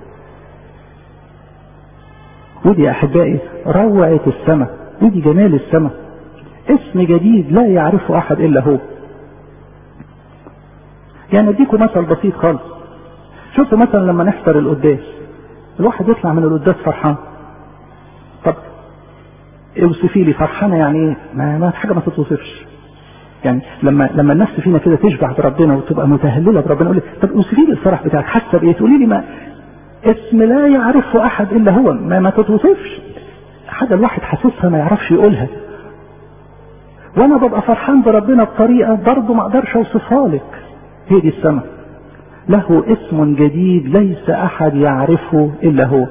ودي يا احبائي روعه السماء ودي جمال السماء اسم جديد لا يعرفه احد الا هو يعني اديكم مثل بسيط خالص شوفوا مثلا لما نحضر القداس الواحد يطلع من القداس فرحان طب اوصفي لي فرحانه يعني ايه ما, ما حاجه ما تتوصفش يعني لما لما النفس فينا كده تشبع بربنا وتبقى متهلله بربنا اقول لك طب اوصفي لي الفرح بتاعك حاسه بايه تقولي لي ما اسم لا يعرفه احد الا هو ما, ما تتوصفش حاجه الواحد حاسسها ما يعرفش يقولها وانا ببقى فرحان بربنا بطريقه برضه ما اقدرش اوصفها لك هي دي السماء له اسم جديد ليس احد يعرفه الا هو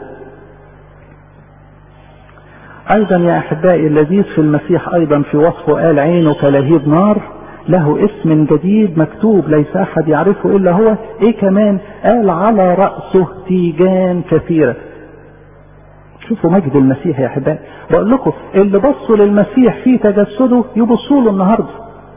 ايضا يا احبائي اللذيذ في المسيح ايضا في وصفه قال عينه كلهيب نار له اسم جديد مكتوب ليس احد يعرفه الا هو ايه كمان قال على رأسه تيجان كثيرة شوفوا مجد المسيح يا احبائي بقول لكم اللي بصوا للمسيح في تجسده يبصوا له النهارده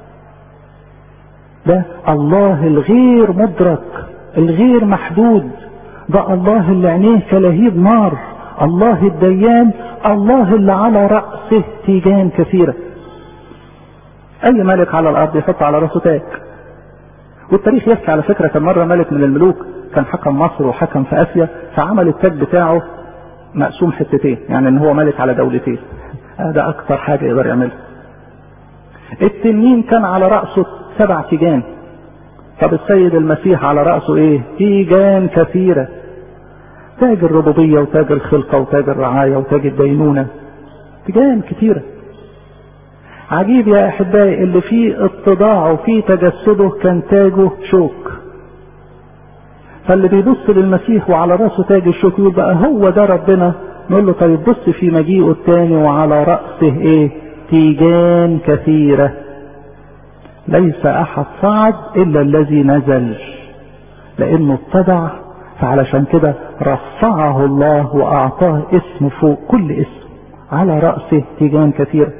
ده الله الغير مدرك الغير محدود ده الله اللي عينيه كلهيب نار الله الديان الله اللي على رأسه تيجان كثيرة أي ملك على الأرض يحط على رأسه تاج والتاريخ يحكي على فكرة كان مرة ملك من الملوك كان حكم مصر وحكم في آسيا فعمل التاج بتاعه مقسوم حتتين يعني ان هو ملك على دولتين هذا اكتر حاجة يقدر يعملها التنين كان على رأسه سبع تيجان طب السيد المسيح على رأسه ايه تيجان كثيرة تاج الربوبية وتاج الخلقة وتاج الرعاية وتاج الدينونة تيجان كثيرة عجيب يا احبائي اللي فيه اتضاعه وفيه تجسده كان تاجه شوك فاللي بيبص للمسيح وعلى راسه تاج الشوك يقول بقى هو ده ربنا نقول له طيب بص في مجيئه الثاني وعلى راسه ايه تيجان كثيره ليس احد صعد الا الذي نزل لانه اتضع فعلشان كده رفعه الله واعطاه اسم فوق كل اسم على راسه تيجان كثيره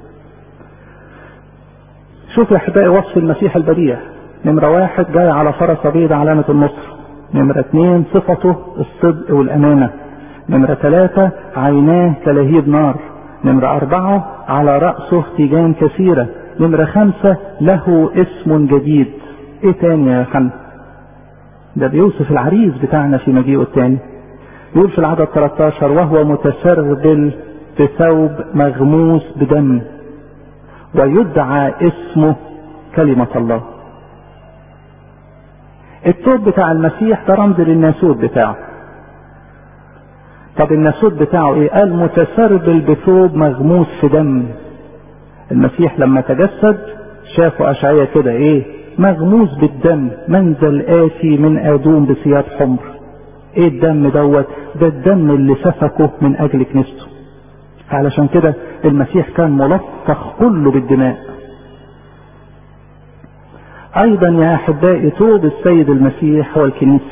شوف يا احبائي وصف المسيح البديع نمرة واحد جاي على فرس بيض علامة النصر نمرة اثنين صفته الصدق والأمانة نمرة ثلاثة عيناه كلهيب نار نمرة أربعة على رأسه تيجان كثيرة نمرة خمسة له اسم جديد ايه تاني يا خمسة ده بيوصف العريس بتاعنا في مجيئه التاني يقول في العدد 13 وهو متسربل بثوب مغموس بدم ويدعى اسمه كلمة الله الثوب بتاع المسيح ده رمز للناسوت بتاعه طب الناسوت بتاعه ايه قال متسربل بثوب مغموس في دم المسيح لما تجسد شافوا اشعياء كده ايه مغموس بالدم منزل آتي من آدوم بثياب حمر ايه الدم دوت ده الدم اللي سفكه من اجل كنيسته علشان كده المسيح كان ملطخ كله بالدماء ايضا يا احبائي طوب السيد المسيح هو الكنيسه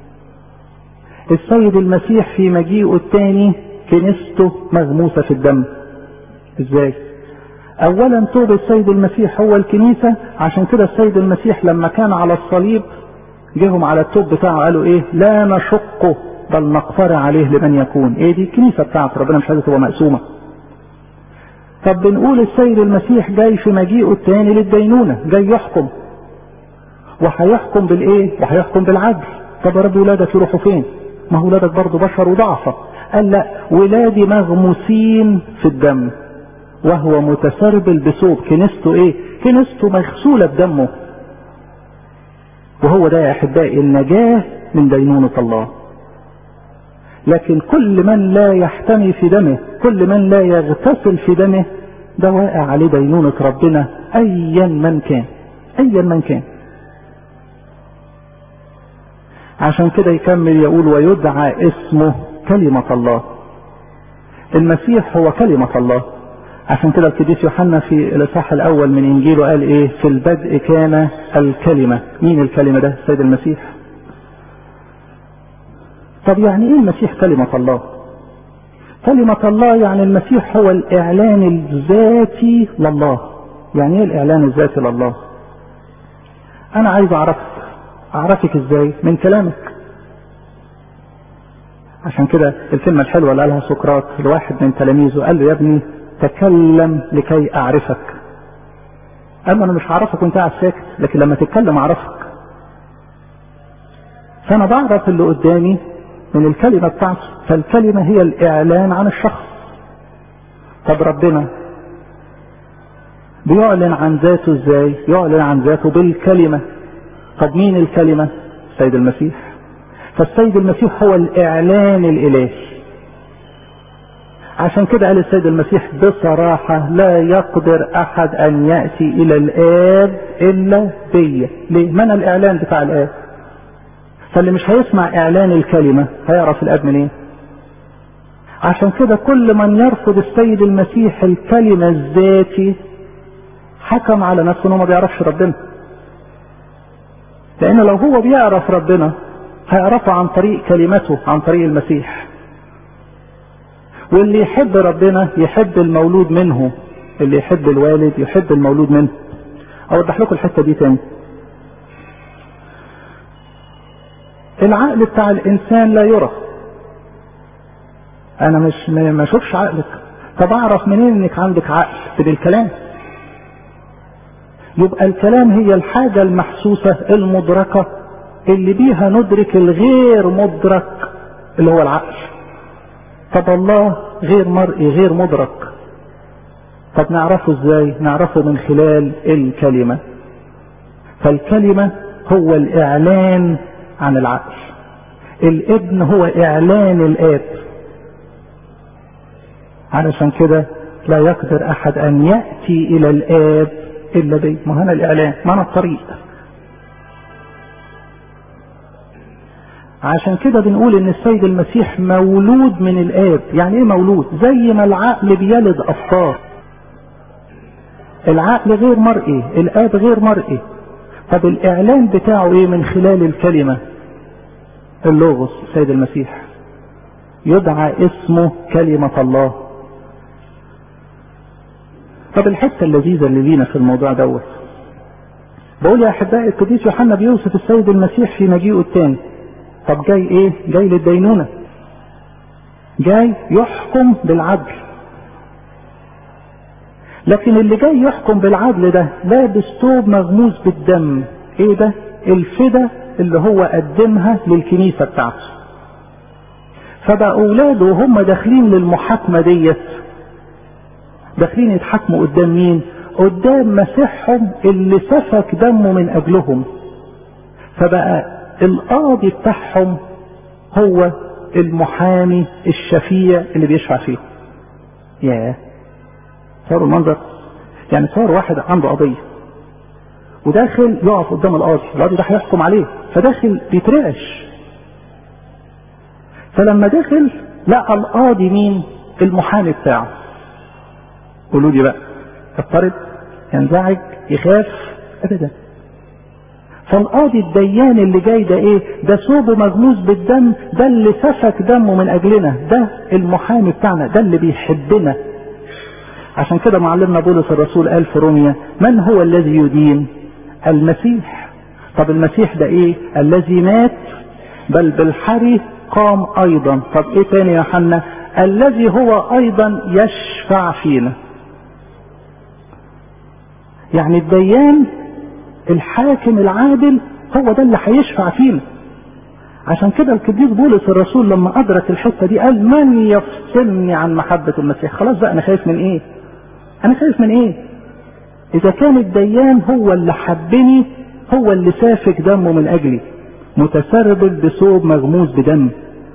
السيد المسيح في مجيئه الثاني كنيسته مغموسه في الدم ازاي اولا طوب السيد المسيح هو الكنيسه عشان كده السيد المسيح لما كان على الصليب جيهم على التوب بتاعه قالوا ايه لا نشقه بل نقفر عليه لمن يكون ايه دي الكنيسه بتاعت ربنا مش عايزه تبقى مقسومه طب بنقول السيد المسيح جاي في مجيئه الثاني للدينونه جاي يحكم وهيحكم بالايه وهيحكم بالعدل طب يا رب ولادك يروحوا فين ما هو ولادك برضه بشر وضعفة قال لا ولادي مغموسين في الدم وهو متسربل بثوب كنيسته ايه كنيسته مغسولة بدمه وهو ده يا احبائي النجاة من دينونة الله لكن كل من لا يحتمي في دمه كل من لا يغتسل في دمه ده واقع عليه دينونة ربنا ايا من كان ايا من كان عشان كده يكمل يقول ويدعى اسمه كلمة الله المسيح هو كلمة الله عشان كده القديس يوحنا في الاصحاح الاول من انجيله قال ايه في البدء كان الكلمة مين الكلمة ده السيد المسيح طب يعني ايه المسيح كلمة الله كلمة الله يعني المسيح هو الاعلان الذاتي لله يعني ايه الاعلان الذاتي لله انا عايز اعرفك اعرفك ازاي من كلامك عشان كده الكلمة الحلوة اللي قالها سقراط لواحد من تلاميذه قال له يا ابني تكلم لكي اعرفك قال له انا مش هعرفك وانت قاعد ساكت لكن لما تتكلم اعرفك فانا بعرف اللي قدامي من الكلمة بتاعته فالكلمة هي الاعلان عن الشخص طب ربنا بيعلن عن ذاته ازاي يعلن عن ذاته بالكلمة طب مين الكلمة سيد المسيح فالسيد المسيح هو الاعلان الالهي عشان كده قال السيد المسيح بصراحة لا يقدر احد ان يأتي الى الاب الا بيا ليه من الاعلان بتاع الاب فاللي مش هيسمع اعلان الكلمة هيعرف الاب منين إيه؟ عشان كده كل من يرفض السيد المسيح الكلمة الذاتي حكم على نفسه انه ما بيعرفش ربنا لان لو هو بيعرف ربنا هيعرفه عن طريق كلمته عن طريق المسيح واللي يحب ربنا يحب المولود منه اللي يحب الوالد يحب المولود منه اوضح لكم الحته دي تاني العقل بتاع الانسان لا يرى انا مش ما اشوفش عقلك طب اعرف منين انك عندك عقل بالكلام يبقى الكلام هي الحاجة المحسوسة المدركة اللي بيها ندرك الغير مدرك اللي هو العقل طب الله غير مرئي غير مدرك طب نعرفه ازاي نعرفه من خلال الكلمة فالكلمة هو الاعلان عن العقل الابن هو اعلان الاب علشان كده لا يقدر احد ان ياتي الى الاب الا بي ما هنا الاعلان ما انا الطريق عشان كده بنقول ان السيد المسيح مولود من الاب يعني ايه مولود زي ما العقل بيلد افكار العقل غير مرئي الاب غير مرئي طب الاعلان بتاعه ايه من خلال الكلمه اللوغوس السيد المسيح يدعى اسمه كلمه الله طب الحته اللذيذه اللي لينا في الموضوع دوت بقول يا احبائي القديس يوحنا بيوصف السيد المسيح في مجيئه الثاني طب جاي ايه جاي للدينونه جاي يحكم بالعدل لكن اللي جاي يحكم بالعدل ده لابس ثوب مغموس بالدم ايه ده الفدا اللي هو قدمها للكنيسه بتاعته فبقى اولاده وهم داخلين للمحاكمه ديت داخلين يتحاكموا قدام مين قدام مسيحهم اللي سفك دمه من اجلهم فبقى القاضي بتاعهم هو المحامي الشفيع اللي بيشفع فيهم ياه صاروا المنظر يعني صار واحد عنده قضية وداخل يقف قدام القاضي القاضي ده هيحكم عليه فداخل بيترعش فلما دخل لقى القاضي مين المحامي بتاعه قولوا لي بقى اضطرب ينزعج يخاف ابدا فالقاضي الديان اللي جاي ده ايه ده ثوبه مغموس بالدم ده اللي سفك دمه من اجلنا ده المحامي بتاعنا ده اللي بيحبنا عشان كده معلمنا بولس الرسول قال في روميا من هو الذي يدين المسيح طب المسيح ده ايه الذي مات بل بالحري قام ايضا طب ايه تاني يا حنا الذي هو ايضا يشفع فينا يعني الديان الحاكم العادل هو ده اللي هيشفع فينا عشان كده القديس بولس الرسول لما ادرك الحته دي قال من يفصلني عن محبه المسيح خلاص بقى انا خايف من ايه انا خايف من ايه اذا كان الديان هو اللي حبني هو اللي سافك دمه من اجلي متسربل بثوب مغموس بدم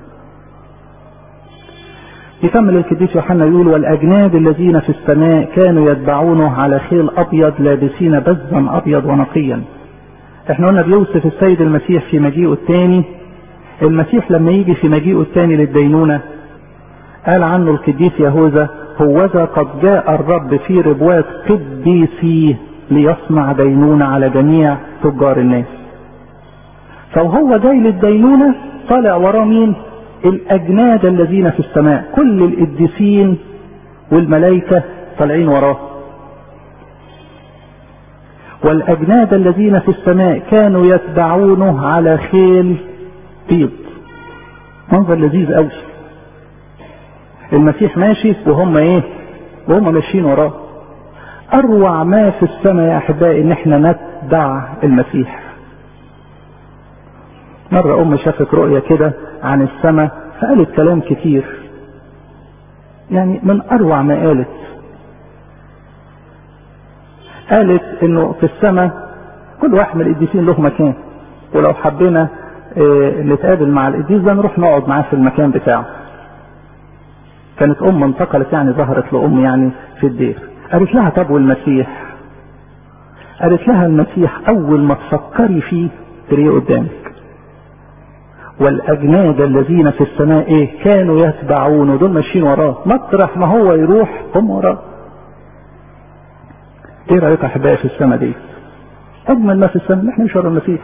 يكمل القديس يوحنا يقول والاجناد الذين في السماء كانوا يتبعونه على خيل ابيض لابسين بزا ابيض ونقيا احنا قلنا بيوصف السيد المسيح في مجيئه الثاني المسيح لما يجي في مجيئه الثاني للدينونة قال عنه القديس يهوذا هوذا قد جاء الرب في ربوات قديسيه ليصنع دينونة على جميع تجار الناس فهو جاي للدينونة طالع وراه مين الاجناد الذين في السماء كل القديسين والملائكة طالعين وراه والاجناد الذين في السماء كانوا يتبعونه على خيل بيض منظر لذيذ قوي المسيح ماشي وهم ايه وهم ماشيين وراه اروع ما في السماء يا احبائي ان احنا نتبع المسيح مرة ام شافت رؤية كده عن السماء فقالت كلام كتير يعني من اروع ما قالت قالت انه في السماء كل واحد من القديسين له مكان ولو حبينا اه نتقابل مع القديس ده نروح نقعد معاه في المكان بتاعه كانت ام انتقلت يعني ظهرت لام يعني في الدير قالت لها طب والمسيح قالت لها المسيح اول ما تفكري فيه تلاقيه قدامك والاجناد الذين في السماء ايه كانوا يتبعون دول ماشيين وراه مطرح ما هو يروح هم وراه ايه رايك يا احبائي في السماء دي اجمل ما في السماء احنا مش ورا المسيح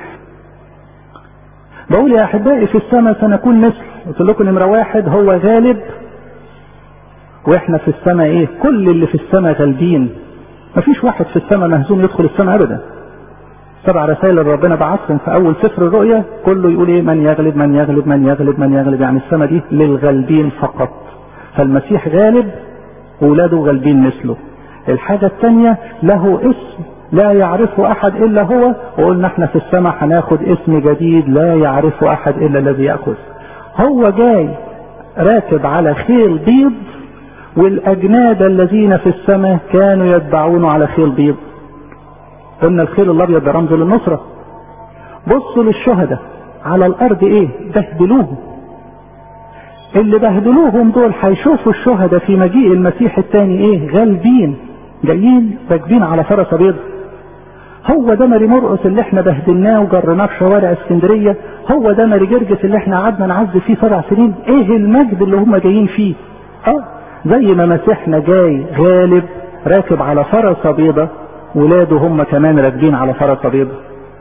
بقول يا احبائي في السماء سنكون مثل قلت لكم نمره واحد هو غالب واحنا في السماء ايه كل اللي في السماء غالبين مفيش واحد في السماء مهزوم يدخل السماء ابدا سبع رسائل اللي ربنا بعثهم في اول سفر الرؤيا كله يقول ايه من يغلب من يغلب من يغلب من يغلب يعني السماء دي للغالبين فقط فالمسيح غالب واولاده غالبين مثله الحاجة الثانية له اسم لا يعرفه احد الا هو وقلنا احنا في السماء هناخد اسم جديد لا يعرفه احد الا الذي ياخذ هو جاي راكب على خيل بيض والاجناد الذين في السماء كانوا يتبعونه على خيل بيض قلنا الخيل الابيض ده رمز للنصره بصوا للشهداء على الارض ايه بهدلوهم اللي بهدلوهم دول هيشوفوا الشهداء في مجيء المسيح الثاني ايه غالبين جايين راكبين على فرس بيض هو ده ماري مرقس اللي احنا بهدلناه وجرناه في شوارع اسكندريه هو ده ماري جرجس اللي احنا قعدنا نعذب فيه سبع سنين ايه المجد اللي هم جايين فيه اه زي ما مسيحنا جاي غالب راكب على فرس بيضة ولاده هم كمان راكبين على فرس بيضة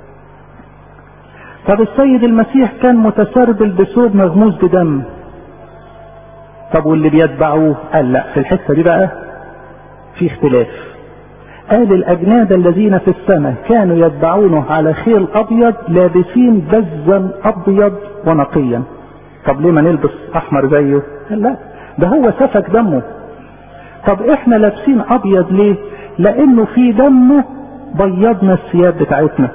طب السيد المسيح كان متسربل بثوب مغموس بدم طب واللي بيتبعوه قال لا في الحته دي بقى في اختلاف قال الاجناد الذين في السماء كانوا يتبعونه على خيل ابيض لابسين بزا ابيض ونقيا طب ليه ما نلبس احمر زيه قال لا ده هو سفك دمه طب احنا لابسين ابيض ليه لانه في دمه بيضنا الثياب بتاعتنا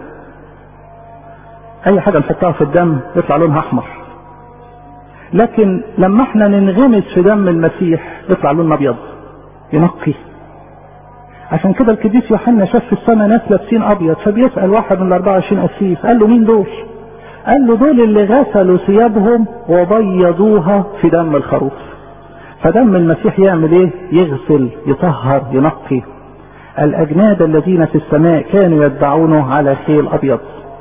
اي حاجه نحطها في الدم يطلع لونها احمر لكن لما احنا ننغمس في دم المسيح يطلع لوننا ابيض ينقي عشان كده القديس يوحنا شاف في السماء ناس لابسين ابيض فبيسال واحد من ال 24 قسيس قال له مين دول؟ قال له دول اللي غسلوا ثيابهم وبيضوها في دم الخروف فدم المسيح يعمل ايه يغسل يطهر ينقي الاجناد الذين في السماء كانوا يتبعونه على خيل ابيض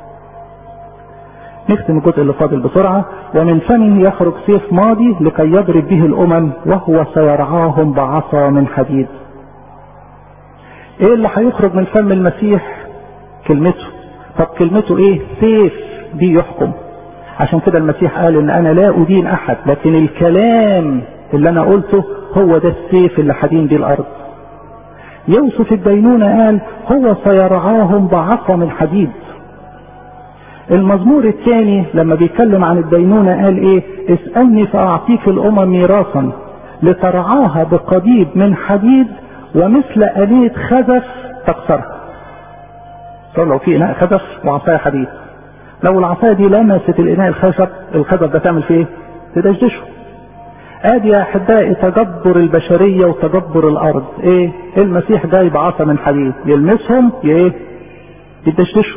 نختم الجزء اللي فاضل بسرعة ومن فمه يخرج سيف ماضي لكي يضرب به الأمم وهو سيرعاهم بعصا من حديد ايه اللي هيخرج من فم المسيح كلمته طب كلمته ايه سيف دي يحكم عشان كده المسيح قال ان انا لا ادين احد لكن الكلام اللي انا قلته هو ده السيف اللي حدين بيه الارض يوسف الدينونة قال هو سيرعاهم بعصا من حديد المزمور الثاني لما بيتكلم عن الدينونة قال ايه اسألني فأعطيك الأمم ميراثا لترعاها بقضيب من حديد ومثل آلية خزف تكسرها طلعوا في إناء خزف وعصاية حديد لو العصاية دي لمست الإناء الخشب الخزف ده تعمل فيه ايه؟ تدشدشه ادي يا احبائي تجبر البشرية وتجبر الارض ايه المسيح جاي بعصا من حديد يلمسهم ايه يدشدشوا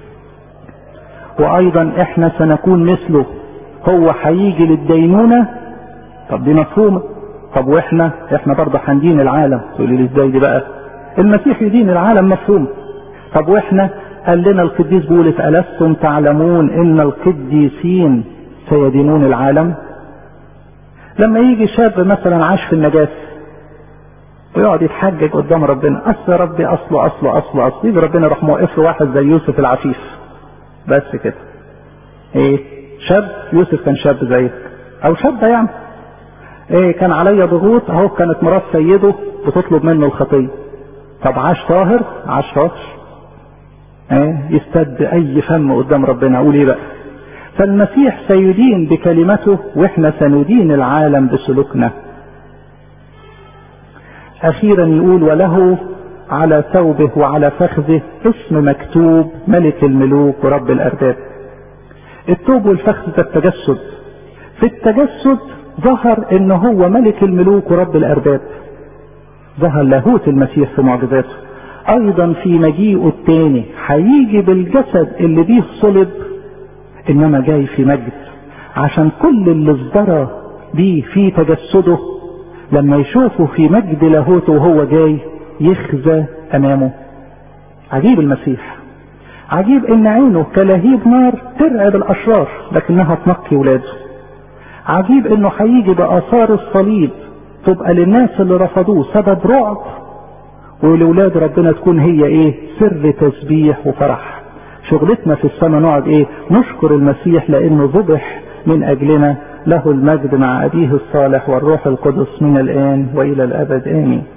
وايضا احنا سنكون مثله هو هيجي للدينونة طب دي مفهومة طب واحنا احنا برضه هندين العالم تقولي لي ازاي دي بقى المسيح يدين العالم مفهوم طب واحنا قال لنا القديس بولس ألستم تعلمون ان القديسين سيدينون العالم لما يجي شاب مثلا عاش في النجاسة ويقعد يتحجج قدام ربنا اصل ربي اصله اصله اصله اصله يجي ربنا يروح موقف له واحد زي يوسف العفيف بس كده ايه شاب يوسف كان شاب زيك او شابه يعني ايه كان عليا ضغوط اهو كانت مرات سيده بتطلب منه الخطيه طب عاش طاهر عاش طاهر ايه يستد اي فم قدام ربنا اقول ايه بقى فالمسيح سيدين بكلمته واحنا سندين العالم بسلوكنا اخيرا يقول وله على ثوبه وعلى فخذه اسم مكتوب ملك الملوك ورب الارباب الثوب والفخذ ده التجسد في التجسد ظهر ان هو ملك الملوك ورب الارباب ظهر لاهوت المسيح في معجزاته ايضا في مجيئه الثاني هيجي بالجسد اللي بيه صلب انما جاي في مجد عشان كل اللي ازدرى بيه في تجسده لما يشوفه في مجد لاهوته وهو جاي يخزى امامه عجيب المسيح عجيب ان عينه كلهيب نار ترعب الاشرار لكنها تنقي ولاده عجيب انه هيجي باثار الصليب تبقى للناس اللي رفضوه سبب رعب ولولاد ربنا تكون هي ايه سر تسبيح وفرح شغلتنا في السماء نقعد ايه نشكر المسيح لانه ذبح من اجلنا له المجد مع ابيه الصالح والروح القدس من الان والى الابد امين